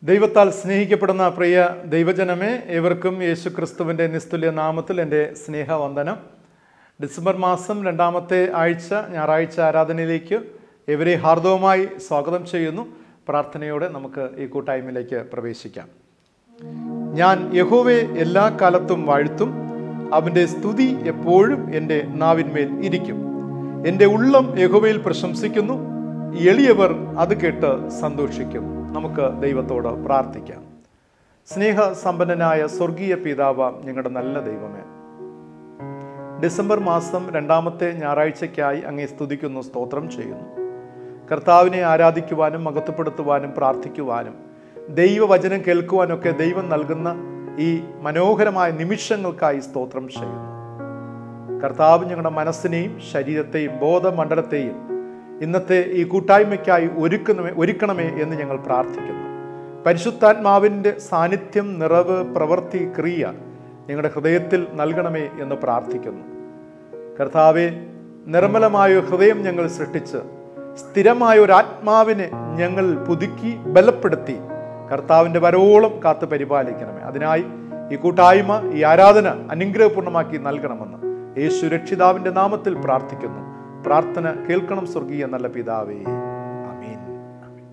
ദൈവത്താൽ സ്നേഹിക്കപ്പെടുന്ന പ്രിയ ദൈവജനമേ ഏവർക്കും യേശു ക്രിസ്തുവിൻ്റെ നിസ്തുല്യ നാമത്തിൽ എൻ്റെ സ്നേഹവന്ദനം ഡിസംബർ മാസം രണ്ടാമത്തെ ആഴ്ച ഞായറാഴ്ച ആരാധനയിലേക്ക് ഇവരെ ഹാർദവമായി സ്വാഗതം ചെയ്യുന്നു പ്രാർത്ഥനയോടെ നമുക്ക് ഈ കൂട്ടായ്മയിലേക്ക് പ്രവേശിക്കാം ഞാൻ യഹോവയെ എല്ലാ കാലത്തും വാഴ്ത്തും അവൻ്റെ സ്തുതി എപ്പോഴും എൻ്റെ നാവിന്മേൽ ഇരിക്കും എൻ്റെ ഉള്ളം യഹോവയിൽ പ്രശംസിക്കുന്നു എളിയവർ അത് കേട്ട് സന്തോഷിക്കും നമുക്ക് ദൈവത്തോട് പ്രാർത്ഥിക്കാം സ്നേഹസമ്പന്നനായ സ്വർഗീയ പിതാവ് ഞങ്ങളുടെ നല്ല ദൈവമേ ഡിസംബർ മാസം രണ്ടാമത്തെ ഞായറാഴ്ചയ്ക്കായി അങ്ങേ സ്തുതിക്കുന്നു സ്തോത്രം ചെയ്യുന്നു കർത്താവിനെ ആരാധിക്കുവാനും മഹത്വപ്പെടുത്തുവാനും പ്രാർത്ഥിക്കുവാനും ദൈവവചനം കേൾക്കുവാനൊക്കെ ദൈവം നൽകുന്ന ഈ മനോഹരമായ നിമിഷങ്ങൾക്കായി സ്തോത്രം ചെയ്യുന്നു കർത്താവ് ഞങ്ങളുടെ മനസ്സിനെയും ശരീരത്തെയും ബോധമണ്ഡലത്തെയും ഇന്നത്തെ ഈ കൂട്ടായ്മയ്ക്കായി ഒരുക്കണമേ ഒരുക്കണമേ എന്ന് ഞങ്ങൾ പ്രാർത്ഥിക്കുന്നു പരിശുദ്ധാത്മാവിൻ്റെ സാന്നിധ്യം നിറവ് പ്രവൃത്തി ക്രിയ ഞങ്ങളുടെ ഹൃദയത്തിൽ നൽകണമേ എന്ന് പ്രാർത്ഥിക്കുന്നു കർത്താവെ നിർമ്മലമായ ഒരു ഹൃദയം ഞങ്ങൾ സൃഷ്ടിച്ച് സ്ഥിരമായ ഒരു ആത്മാവിനെ ഞങ്ങൾ പുതുക്കി ബലപ്പെടുത്തി കർത്താവിൻ്റെ വരോളം കാത്ത് പരിപാലിക്കണമേ അതിനായി ഈ കൂട്ടായ്മ ഈ ആരാധന അനുഗ്രഹപൂർണ്ണമാക്കി നൽകണമെന്ന് യേശു രക്ഷിതാവിൻ്റെ നാമത്തിൽ പ്രാർത്ഥിക്കുന്നു പ്രാർത്ഥന കേൾക്കണം സ്വർഗീയ നല്ല പിതാവേ അമീൻ അമീൻ.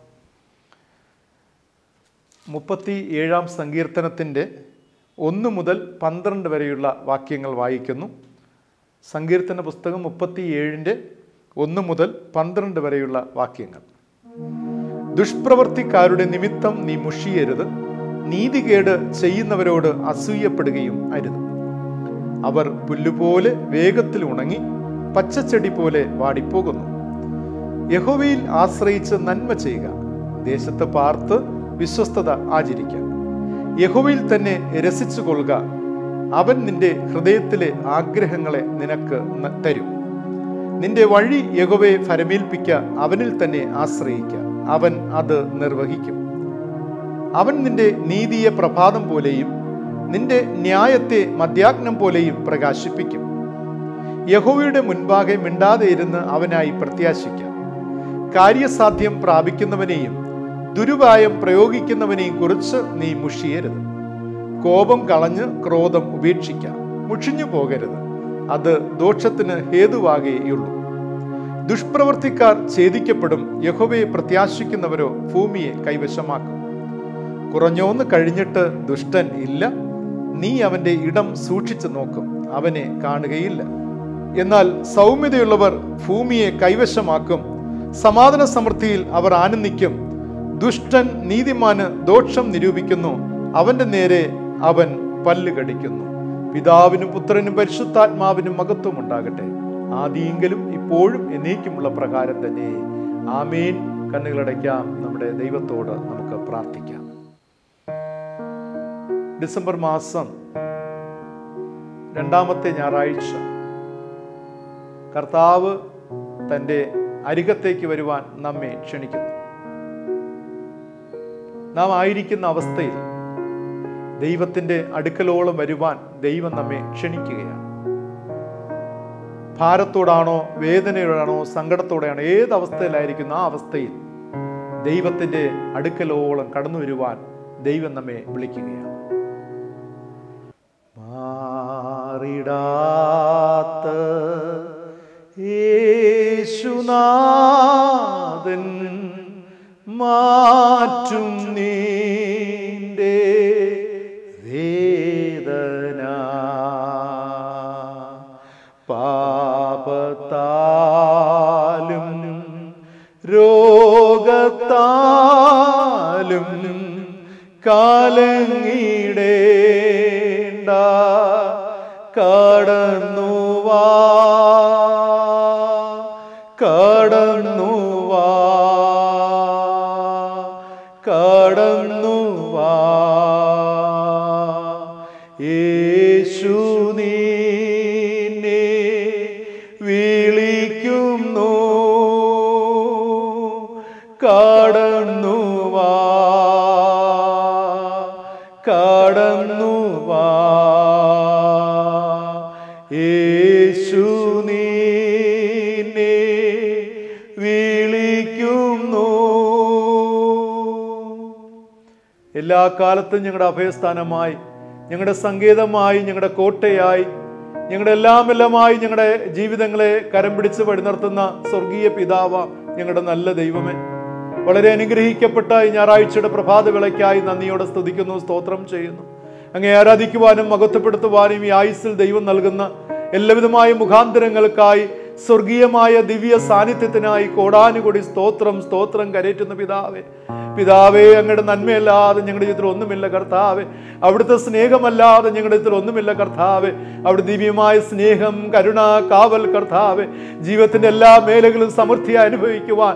മുപ്പത്തി ഏഴാം സങ്കീർത്തനത്തിൻ്റെ ഒന്ന് മുതൽ പന്ത്രണ്ട് വരെയുള്ള വാക്യങ്ങൾ വായിക്കുന്നു സങ്കീർത്തന പുസ്തകം മുപ്പത്തി ഏഴിൻ്റെ ഒന്ന് മുതൽ പന്ത്രണ്ട് വരെയുള്ള വാക്യങ്ങൾ ദുഷ്പ്രവർത്തിക്കാരുടെ നിമിത്തം നീ മുഷിയരുത് നീതികേട് ചെയ്യുന്നവരോട് അസൂയപ്പെടുകയും അരുത് അവർ പുല്ലുപോലെ വേഗത്തിൽ ഉണങ്ങി പച്ചച്ചെടി പോലെ വാടിപ്പോകുന്നു യഹോവയിൽ ആശ്രയിച്ച് നന്മ ചെയ്യുക ദേശത്ത് പാർത്ത് വിശ്വസ്തത ആചരിക്കുക യഹോവയിൽ തന്നെ രസിച്ചു കൊള്ളുക അവൻ നിന്റെ ഹൃദയത്തിലെ ആഗ്രഹങ്ങളെ നിനക്ക് ന- തരും നിന്റെ വഴി യഹോവയെ ഫരമേൽപ്പിക്ക അവനിൽ തന്നെ ആശ്രയിക്ക അവൻ അത് നിർവഹിക്കും അവൻ നിന്റെ നീതിയെ പ്രഭാതം പോലെയും നിന്റെ ന്യായത്തെ മധ്യാഗ്നം പോലെയും പ്രകാശിപ്പിക്കും യഹോവയുടെ മുൻപാകെ മിണ്ടാതെ ഇരുന്ന് അവനായി പ്രത്യാശിക്കാം കാര്യസാധ്യം പ്രാപിക്കുന്നവനെയും ദുരുപായം പ്രയോഗിക്കുന്നവനെയും കുറിച്ച് നീ മുഷിയരുത് കോപം കളഞ്ഞ് ക്രോധം ഉപേക്ഷിക്കാം മുഷിഞ്ഞു പോകരുത് അത് ദോഷത്തിന് ഹേതുവാകേയുള്ളൂ ദുഷ്പ്രവർത്തിക്കാർ ഛേദിക്കപ്പെടും യഹോവയെ പ്രത്യാശിക്കുന്നവരോ ഭൂമിയെ കൈവശമാക്കും കുറഞ്ഞോന്ന് കഴിഞ്ഞിട്ട് ദുഷ്ടൻ ഇല്ല നീ അവന്റെ ഇടം സൂക്ഷിച്ചു നോക്കും അവനെ കാണുകയില്ല എന്നാൽ സൗമ്യതയുള്ളവർ ഭൂമിയെ കൈവശമാക്കും സമാധാന സമൃദ്ധിയിൽ അവർ ആനന്ദിക്കും ദുഷ്ടൻ നീതിമാന് ദോഷം നിരൂപിക്കുന്നു അവന്റെ നേരെ അവൻ പല്ല് കടിക്കുന്നു പിതാവിനും പുത്രനും പരിശുദ്ധാത്മാവിനും മഹത്വം ഉണ്ടാകട്ടെ ആദിയെങ്കിലും ഇപ്പോഴും എന്നേക്കുമുള്ള പ്രകാരം തന്നെ ആമേൻ കണ്ണുകളടയ്ക്കാം നമ്മുടെ ദൈവത്തോട് നമുക്ക് പ്രാർത്ഥിക്കാം ഡിസംബർ മാസം രണ്ടാമത്തെ ഞായറാഴ്ച കർത്താവ് തൻ്റെ അരികത്തേക്ക് വരുവാൻ നമ്മെ ക്ഷണിക്കുന്നു നാം ആയിരിക്കുന്ന അവസ്ഥയിൽ ദൈവത്തിൻ്റെ അടുക്കലോളം വരുവാൻ ദൈവം നമ്മെ ക്ഷണിക്കുകയാണ് ഭാരത്തോടാണോ വേദനയോടാണോ സങ്കടത്തോടെയാണോ ഏത് അവസ്ഥയിലായിരിക്കുന്ന ആ അവസ്ഥയിൽ ദൈവത്തിൻ്റെ അടുക്കലോളം കടന്നു വരുവാൻ ദൈവം നമ്മെ വിളിക്കുകയാണ് മാറിടാത്ത യേശുനാഥൻ മാറ്റും നീന്റെ വേദന പാപത്താലും രോഗത്താലും കാലങ്ങിടേണ്ട കടന്നുവാ കടന്നുവാ കടന്നുവാ യേശു നിന്നെ വിളിക്കുന്നു കടന്നുവാ കടന്നുവാ യേശു നിന്നെ വിളിക്കുന്നു എല്ലാ കാലത്തും ഞങ്ങളുടെ അഭയസ്ഥാനമായി ഞങ്ങളുടെ സങ്കേതമായി ഞങ്ങളുടെ കോട്ടയായി ഞങ്ങളുടെ എല്ലാം എല്ലാമായി ഞങ്ങളുടെ ജീവിതങ്ങളെ കരം പിടിച്ച് വഴി നടത്തുന്ന സ്വർഗീയ പിതാവ ഞങ്ങളുടെ നല്ല ദൈവമേ വളരെ അനുഗ്രഹിക്കപ്പെട്ട ഈ ഞായറാഴ്ചയുടെ പ്രഭാത വിളയ്ക്കായി നന്ദിയോടെ സ്തുതിക്കുന്നു സ്തോത്രം ചെയ്യുന്നു അങ്ങേ ആരാധിക്കുവാനും മഹത്വപ്പെടുത്തുവാനും ഈ ആയുസ്സിൽ ദൈവം നൽകുന്ന എല്ലാവിധമായ മുഖാന്തരങ്ങൾക്കായി സ്വർഗീയമായ ദിവ്യ സാന്നിധ്യത്തിനായി കോടാനുകൂടി സ്തോത്രം സ്തോത്രം കരയറ്റുന്ന പിതാവേ പിതാവേ അങ്ങയുടെ നന്മയല്ലാതെ ഞങ്ങളുടെ ജീവിതത്തിൽ ഒന്നുമില്ല കർത്താവേ അവിടുത്തെ സ്നേഹമല്ലാതെ ഞങ്ങളുടെ ജീവിതത്തിൽ ഒന്നുമില്ല കർത്താവേ അവിടെ ദിവ്യമായ സ്നേഹം കരുണ കാവൽ കർത്താവേ ജീവിതത്തിന്റെ എല്ലാ മേഖലകളും സമൃദ്ധിയായി അനുഭവിക്കുവാൻ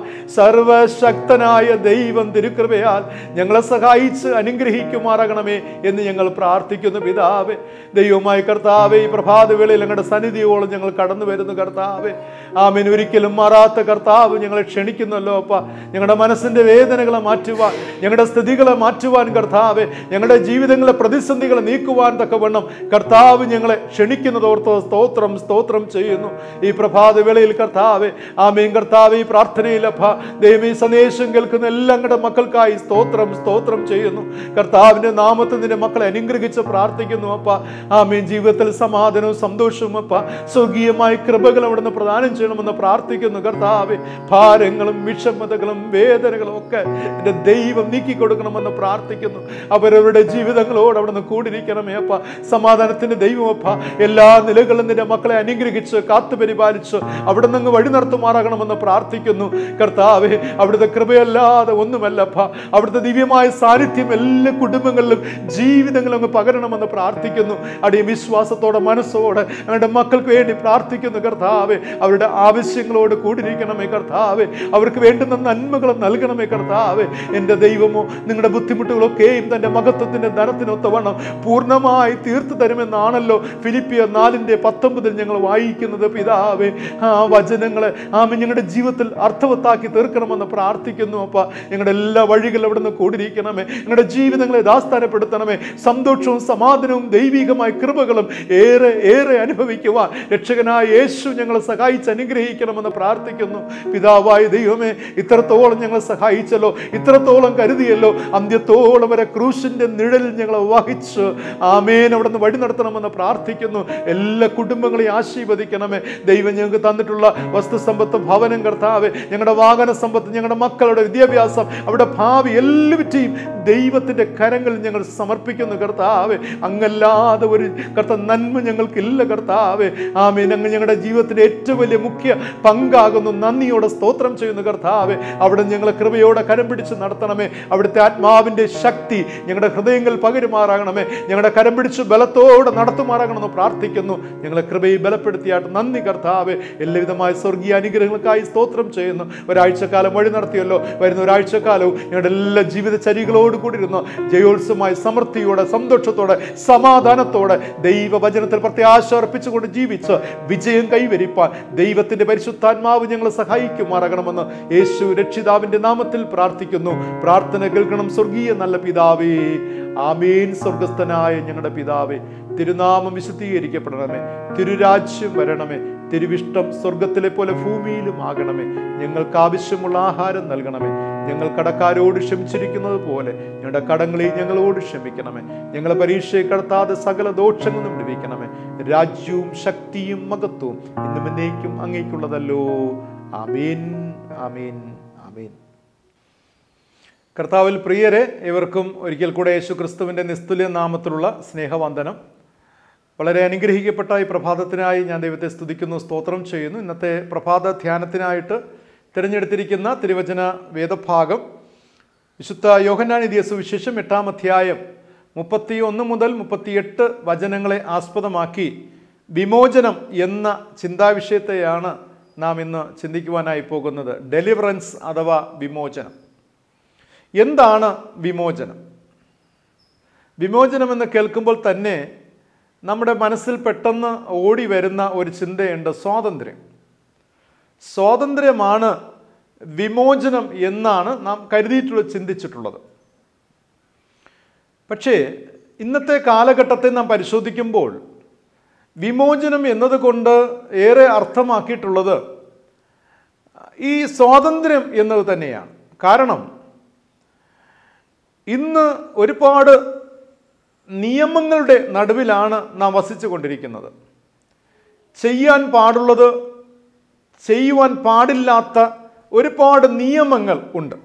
സർവശക്തനായ ദൈവം തിരുകൃപയാൽ ഞങ്ങളെ സഹായിച്ച് അനുഗ്രഹിക്കുമാറാകണമേ എന്ന് ഞങ്ങൾ പ്രാർത്ഥിക്കുന്നു പിതാവേ ദൈവമായ കർത്താവേ ഈ പ്രഭാതവേളയിൽ ഞങ്ങളുടെ സന്നിധിയോളം ഞങ്ങൾ കടന്നു വരുന്നു കർത്താവേ ആമേൻ ഒരിക്കലും മാറാത്ത കർത്താവ് ഞങ്ങളെ ക്ഷണിക്കുന്നല്ലോ അപ്പ ഞങ്ങളുടെ മനസ്സിന്റെ വേദനകളെ മാറ്റുവാൻ ഞങ്ങളുടെ സ്ഥിതികളെ മാറ്റുവാൻ കർത്താവെ ഞങ്ങളുടെ ജീവിതങ്ങളെ പ്രതിസന്ധികളെ നീക്കുവാൻ തക്കവണ്ണം കർത്താവ് ഞങ്ങളെ ക്ഷണിക്കുന്നതോർത്ത് സ്തോത്രം സ്തോത്രം ചെയ്യുന്നു ഈ പ്രഭാത വേളയിൽ കർത്താവെ ആമേൻ കർത്താവ് ഈ പ്രാർത്ഥനയിൽ അപ്പ ദൈവം ഈ സന്ദേശം കേൾക്കുന്ന എല്ലാ ഞങ്ങളുടെ മക്കൾക്കായി സ്തോത്രം സ്തോത്രം ചെയ്യുന്നു കർത്താവിന്റെ നാമത്തിൽ നിന്റെ മക്കളെ അനുഗ്രഹിച്ച് പ്രാർത്ഥിക്കുന്നു അപ്പ ആമേൻ ജീവിതത്തിൽ സമാധാനവും സന്തോഷവും അപ്പ സ്വർഗീയമായ കൃപകൾ അവിടുന്ന് പ്രദാനം ചെയ്യണമെന്ന് പ്രാർത്ഥിക്കുന്നു കർത്താവെ ഭാരങ്ങളും വിഷമതകളും വേദനകളും ഒക്കെ എൻ്റെ ദൈവം നീക്കി കൊടുക്കണമെന്ന് പ്രാർത്ഥിക്കുന്നു അവരവരുടെ ജീവിതങ്ങളോട് അവിടുന്ന് കൂടിരിക്കണമേ അപ്പ സമാധാനത്തിന്റെ ദൈവമപ്പ എല്ലാ നിലകളും നിന്റെ മക്കളെ അനുഗ്രഹിച്ച് കാത്തു പരിപാലിച്ച് അവിടെ നിന്ന് വഴി നടത്തുമാറാകണമെന്ന് പ്രാർത്ഥിക്കുന്നു കർത്താവെ അവിടുത്തെ കൃപയല്ലാതെ ഒന്നുമല്ലപ്പ അവിടുത്തെ ദിവ്യമായ സാന്നിധ്യം എല്ലാ കുടുംബങ്ങളിലും ജീവിതങ്ങളും അങ്ങ് പകരണമെന്ന് പ്രാർത്ഥിക്കുന്നു അടിയ വിശ്വാസത്തോടെ മനസ്സോടെ അവരുടെ മക്കൾക്ക് വേണ്ടി പ്രാർത്ഥിക്കുന്നു കർത്താവെ അവരുടെ ആവശ്യങ്ങളോട് കൂടിരിക്കണമേ കർത്താവെ അവർക്ക് വേണ്ടുന്ന നന്മകൾ നൽകണമേ കർത്താവെ എൻ്റെ ദൈവമോ നിങ്ങളുടെ ബുദ്ധിമുട്ടുകളൊക്കെയും തൻ്റെ മഹത്വത്തിൻ്റെ ധനത്തിനൊത്തവണ്ണം പൂർണ്ണമായി തീർത്തു തരുമെന്നാണല്ലോ ഫിലിപ്പിയ നാലിൻ്റെ പത്തൊമ്പതിൽ ഞങ്ങൾ വായിക്കുന്നത് പിതാവേ ആ വചനങ്ങളെ ആമ ഞങ്ങളുടെ ജീവിതത്തിൽ അർത്ഥവത്താക്കി തീർക്കണമെന്ന് പ്രാർത്ഥിക്കുന്നു അപ്പ ഞങ്ങളുടെ എല്ലാ വഴികളും അവിടെ നിന്ന് കൂടിയിരിക്കണമേ ഞങ്ങളുടെ ജീവിതങ്ങളെ ദാസ്ഥാനപ്പെടുത്തണമേ സന്തോഷവും സമാധാനവും ദൈവികമായ കൃപകളും ഏറെ ഏറെ അനുഭവിക്കുവാൻ രക്ഷകനായ യേശു ഞങ്ങളെ സഹായിച്ച് അനുഗ്രഹിക്കണമെന്ന് പ്രാർത്ഥിക്കുന്നു പിതാവായ ദൈവമേ ഇത്രത്തോളം ഞങ്ങളെ സഹായിച്ചല്ലോ ഇത്രത്തോളം കരുതിയല്ലോ അന്ത്യത്തോളം വരെ ക്രൂശിന്റെ നിഴലിൽ ഞങ്ങളെ വഹിച്ച് ആമേൻ അവിടെ നിന്ന് വഴി നടത്തണമെന്ന് പ്രാർത്ഥിക്കുന്നു എല്ലാ കുടുംബങ്ങളെയും ആശീർവദിക്കണമേ ദൈവം ഞങ്ങൾക്ക് തന്നിട്ടുള്ള വസ്തുസമ്പത്ത് ഭവനം കർത്താവെ ഞങ്ങളുടെ വാഹന സമ്പത്ത് ഞങ്ങളുടെ മക്കളുടെ വിദ്യാഭ്യാസം അവിടെ ഭാവി എല്ലാവറ്റെയും ദൈവത്തിന്റെ കരങ്ങളിൽ ഞങ്ങൾ സമർപ്പിക്കുന്നു കർത്താവെ അങ്ങല്ലാതെ ഒരു കർത്ത നന്മ ഞങ്ങൾക്കില്ല കർത്താവെ ആമേൻ അങ്ങ് ഞങ്ങളുടെ ജീവിതത്തിന്റെ ഏറ്റവും വലിയ മുഖ്യ പങ്കാകുന്നു നന്ദിയോടെ സ്തോത്രം ചെയ്യുന്നു കർത്താവെ അവിടെ ഞങ്ങളെ കൃപയോടെ കരം പിടിച്ച് നടത്തണമേ അവിടുത്തെ ആത്മാവിന്റെ ശക്തി ഞങ്ങളുടെ ഹൃദയങ്ങൾ പകരുമാറാകണമേ ഞങ്ങളുടെ കരം പിടിച്ച് ബലത്തോടെ നടത്തുമാറാകണമെന്ന് പ്രാർത്ഥിക്കുന്നു ഞങ്ങളെ കൃപയെ ബലപ്പെടുത്തിയാട്ട് നന്ദി കർത്താവെ എല്ലാവിധമായ സ്വർഗീയ അനുഗ്രഹങ്ങൾക്കായി സ്തോത്രം ചെയ്യുന്നു ഒരാഴ്ചക്കാലം വഴി നടത്തിയല്ലോ വരുന്ന ഒരാഴ്ചക്കാലവും ഞങ്ങളുടെ എല്ലാ ജീവിതചര്യകളോട് കൂടി ഇരുന്നു ജയോത്സവമായ സമൃദ്ധിയോടെ സന്തോഷത്തോടെ സമാധാനത്തോടെ ദൈവവചനത്തിൽ പ്രത്യാശ അർപ്പിച്ചുകൊണ്ട് ജീവിച്ച് വിജയം കൈവരിപ്പാൻ ദൈവത്തിന്റെ പരിശുദ്ധാത്മാവ് ഞങ്ങളെ സഹായിക്കുമാറാകണമെന്ന് യേശു രക്ഷിതാവിന്റെ നാമത്തിൽ പ്രാർത്ഥിക്കുന്നു പ്രാർത്ഥന കേൾക്കണം സ്വർഗീയ നല്ല പിതാവേ ആമേൻ സ്വർഗസ്ഥനായ ഞങ്ങളുടെ പിതാവേ തിരുനാമം വിശുദ്ധീകരിക്കപ്പെടണമേ തിരുരാജ്യം വരണമേ തിരുവിഷ്ടം സ്വർഗത്തിലെ പോലെ ഭൂമിയിലും ആകണമേ ഞങ്ങൾക്ക് ആവശ്യമുള്ള ആഹാരം നൽകണമേ ഞങ്ങൾ കടക്കാരോട് ക്ഷമിച്ചിരിക്കുന്നത് പോലെ ഞങ്ങളുടെ കടങ്ങളെ ഞങ്ങളോട് ക്ഷമിക്കണമേ ഞങ്ങളെ പരീക്ഷയെ കടത്താതെ സകല ദോഷങ്ങളും വിടുവിക്കണമേ രാജ്യവും ശക്തിയും മഹത്വവും ഇന്നും എന്നേക്കും അങ്ങേക്കുള്ളതല്ലോ ആമീൻ ആമീൻ ആമീൻ കർത്താവിൽ പ്രിയരെ ഇവർക്കും ഒരിക്കൽ കൂടെ യേശു ക്രിസ്തുവിൻ്റെ നിസ്തുല്യ നാമത്തിലുള്ള സ്നേഹവന്ദനം വളരെ അനുഗ്രഹിക്കപ്പെട്ട ഈ പ്രഭാതത്തിനായി ഞാൻ ദൈവത്തെ സ്തുതിക്കുന്നു സ്തോത്രം ചെയ്യുന്നു ഇന്നത്തെ പ്രഭാത ധ്യാനത്തിനായിട്ട് തിരഞ്ഞെടുത്തിരിക്കുന്ന തിരുവചന വേദഭാഗം വിശുദ്ധ യോഹന്നാനിധിയ സുവിശേഷം എട്ടാം അധ്യായം മുപ്പത്തി ഒന്ന് മുതൽ മുപ്പത്തിയെട്ട് വചനങ്ങളെ ആസ്പദമാക്കി വിമോചനം എന്ന ചിന്താവിഷയത്തെയാണ് നാം ഇന്ന് ചിന്തിക്കുവാനായി പോകുന്നത് ഡെലിവറൻസ് അഥവാ വിമോചനം എന്താണ് വിമോചനം വിമോചനം എന്ന് കേൾക്കുമ്പോൾ തന്നെ നമ്മുടെ മനസ്സിൽ പെട്ടെന്ന് ഓടി വരുന്ന ഒരു ചിന്തയുണ്ട് സ്വാതന്ത്ര്യം സ്വാതന്ത്ര്യമാണ് വിമോചനം എന്നാണ് നാം കരുതിയിട്ടുള്ളത് ചിന്തിച്ചിട്ടുള്ളത് പക്ഷേ ഇന്നത്തെ കാലഘട്ടത്തെ നാം പരിശോധിക്കുമ്പോൾ വിമോചനം എന്നതുകൊണ്ട് ഏറെ അർത്ഥമാക്കിയിട്ടുള്ളത് ഈ സ്വാതന്ത്ര്യം എന്നത് തന്നെയാണ് കാരണം ഇന്ന് ഒരുപാട് നിയമങ്ങളുടെ നടുവിലാണ് നാം വസിച്ചു കൊണ്ടിരിക്കുന്നത് ചെയ്യാൻ പാടുള്ളത് ചെയ്യുവാൻ പാടില്ലാത്ത ഒരുപാട് നിയമങ്ങൾ ഉണ്ട്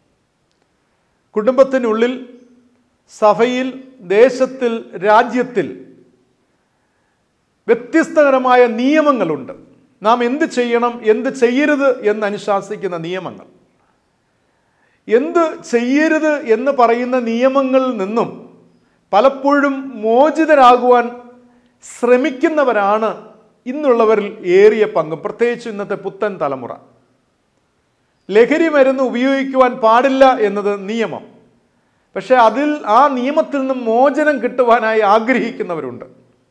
കുടുംബത്തിനുള്ളിൽ സഭയിൽ ദേശത്തിൽ രാജ്യത്തിൽ വ്യത്യസ്തകരമായ നിയമങ്ങളുണ്ട് നാം എന്ത് ചെയ്യണം എന്ത് ചെയ്യരുത് എന്ന് അനുശാസിക്കുന്ന നിയമങ്ങൾ എന്ത് ചെയ്യരുത് എന്ന് പറയുന്ന നിയമങ്ങളിൽ നിന്നും പലപ്പോഴും മോചിതരാകുവാൻ ശ്രമിക്കുന്നവരാണ് ഇന്നുള്ളവരിൽ ഏറിയ പങ്കും പ്രത്യേകിച്ച് ഇന്നത്തെ പുത്തൻ തലമുറ ലഹരി മരുന്ന് ഉപയോഗിക്കുവാൻ പാടില്ല എന്നത് നിയമം പക്ഷെ അതിൽ ആ നിയമത്തിൽ നിന്നും മോചനം കിട്ടുവാനായി ആഗ്രഹിക്കുന്നവരുണ്ട്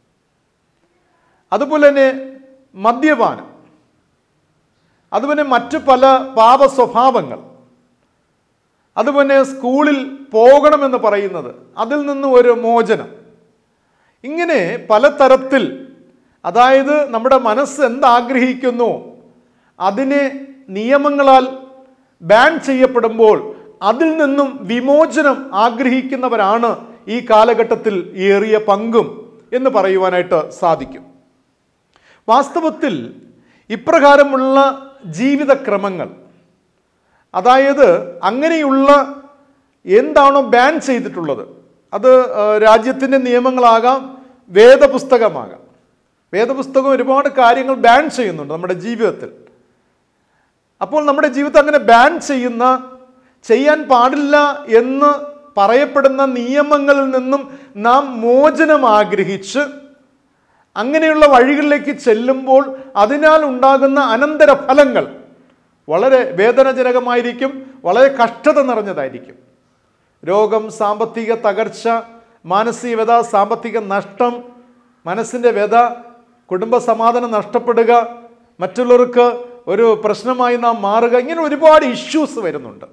അതുപോലെ തന്നെ മദ്യപാനം അതുപോലെ മറ്റു പല പാപ സ്വഭാവങ്ങൾ അതുപോലെ സ്കൂളിൽ പോകണമെന്ന് പറയുന്നത് അതിൽ നിന്ന് ഒരു മോചനം ഇങ്ങനെ പലതരത്തിൽ അതായത് നമ്മുടെ മനസ്സ് എന്താഗ്രഹിക്കുന്നു അതിനെ നിയമങ്ങളാൽ ബാൻ ചെയ്യപ്പെടുമ്പോൾ അതിൽ നിന്നും വിമോചനം ആഗ്രഹിക്കുന്നവരാണ് ഈ കാലഘട്ടത്തിൽ ഏറിയ പങ്കും എന്ന് പറയുവാനായിട്ട് സാധിക്കും വാസ്തവത്തിൽ ഇപ്രകാരമുള്ള ജീവിതക്രമങ്ങൾ അതായത് അങ്ങനെയുള്ള എന്താണോ ബാൻ ചെയ്തിട്ടുള്ളത് അത് രാജ്യത്തിൻ്റെ നിയമങ്ങളാകാം വേദപുസ്തകമാകാം വേദപുസ്തകം ഒരുപാട് കാര്യങ്ങൾ ബാൻ ചെയ്യുന്നുണ്ട് നമ്മുടെ ജീവിതത്തിൽ അപ്പോൾ നമ്മുടെ ജീവിതം അങ്ങനെ ബാൻ ചെയ്യുന്ന ചെയ്യാൻ പാടില്ല എന്ന് പറയപ്പെടുന്ന നിയമങ്ങളിൽ നിന്നും നാം മോചനം ആഗ്രഹിച്ച് അങ്ങനെയുള്ള വഴികളിലേക്ക് ചെല്ലുമ്പോൾ അതിനാൽ ഉണ്ടാകുന്ന അനന്തര ഫലങ്ങൾ വളരെ വേദനജനകമായിരിക്കും വളരെ കഷ്ടത നിറഞ്ഞതായിരിക്കും രോഗം സാമ്പത്തിക തകർച്ച മാനസിക വ്യത സാമ്പത്തിക നഷ്ടം മനസ്സിൻ്റെ വ്യത കുടുംബ സമാധാനം നഷ്ടപ്പെടുക മറ്റുള്ളവർക്ക് ഒരു പ്രശ്നമായി നാം മാറുക ഇങ്ങനെ ഒരുപാട് ഇഷ്യൂസ് വരുന്നുണ്ട്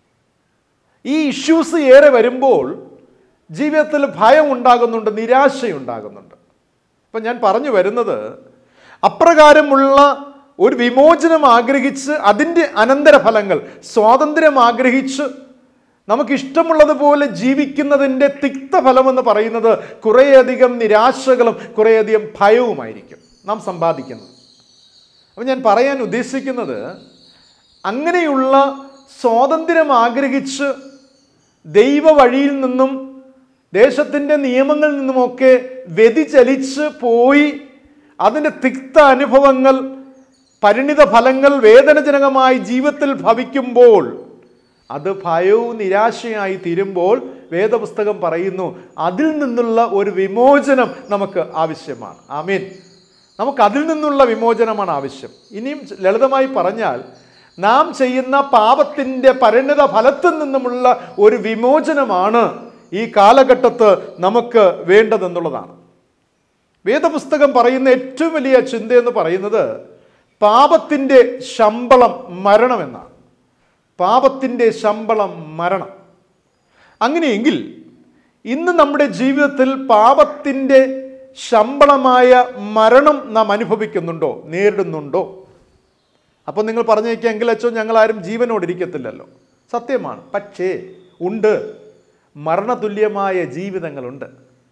ഈ ഇഷ്യൂസ് ഏറെ വരുമ്പോൾ ജീവിതത്തിൽ ഭയം ഉണ്ടാകുന്നുണ്ട് നിരാശയുണ്ടാകുന്നുണ്ട് അപ്പം ഞാൻ പറഞ്ഞു വരുന്നത് അപ്രകാരമുള്ള ഒരു വിമോചനം ആഗ്രഹിച്ച് അതിൻ്റെ അനന്തരഫലങ്ങൾ സ്വാതന്ത്ര്യം ആഗ്രഹിച്ച് നമുക്ക് ഇഷ്ടമുള്ളതുപോലെ ജീവിക്കുന്നതിൻ്റെ തിക്തഫലമെന്ന് പറയുന്നത് കുറേയധികം നിരാശകളും കുറേയധികം ഭയവുമായിരിക്കും നാം സമ്പാദിക്കുന്നത് അപ്പം ഞാൻ പറയാൻ ഉദ്ദേശിക്കുന്നത് അങ്ങനെയുള്ള സ്വാതന്ത്ര്യം ആഗ്രഹിച്ച് ദൈവ വഴിയിൽ നിന്നും ദേശത്തിൻ്റെ നിയമങ്ങളിൽ നിന്നുമൊക്കെ വ്യതിചലിച്ച് പോയി അതിൻ്റെ തിക്ത അനുഭവങ്ങൾ പരിണിത ഫലങ്ങൾ വേദനജനകമായി ജീവിതത്തിൽ ഭവിക്കുമ്പോൾ അത് ഭയവും നിരാശയായി തീരുമ്പോൾ വേദപുസ്തകം പറയുന്നു അതിൽ നിന്നുള്ള ഒരു വിമോചനം നമുക്ക് ആവശ്യമാണ് ആമീൻ നമുക്ക് അതിൽ നിന്നുള്ള വിമോചനമാണ് ആവശ്യം ഇനിയും ലളിതമായി പറഞ്ഞാൽ നാം ചെയ്യുന്ന പാപത്തിൻ്റെ പരിണിത ഫലത്തിൽ നിന്നുമുള്ള ഒരു വിമോചനമാണ് ഈ കാലഘട്ടത്ത് നമുക്ക് വേണ്ടതെന്നുള്ളതാണ് വേദപുസ്തകം പറയുന്ന ഏറ്റവും വലിയ ചിന്തയെന്ന് പറയുന്നത് പാപത്തിൻ്റെ ശമ്പളം മരണമെന്നാണ് പാപത്തിൻ്റെ ശമ്പളം മരണം അങ്ങനെയെങ്കിൽ ഇന്ന് നമ്മുടെ ജീവിതത്തിൽ പാപത്തിൻ്റെ ശമ്പളമായ മരണം നാം അനുഭവിക്കുന്നുണ്ടോ നേരിടുന്നുണ്ടോ അപ്പോൾ നിങ്ങൾ പറഞ്ഞേക്കെങ്കിൽ അച്ചോ ഞങ്ങൾ ആരും ജീവനോടിരിക്കത്തില്ലല്ലോ സത്യമാണ് പക്ഷേ ഉണ്ട് മരണതുല്യമായ ജീവിതങ്ങളുണ്ട്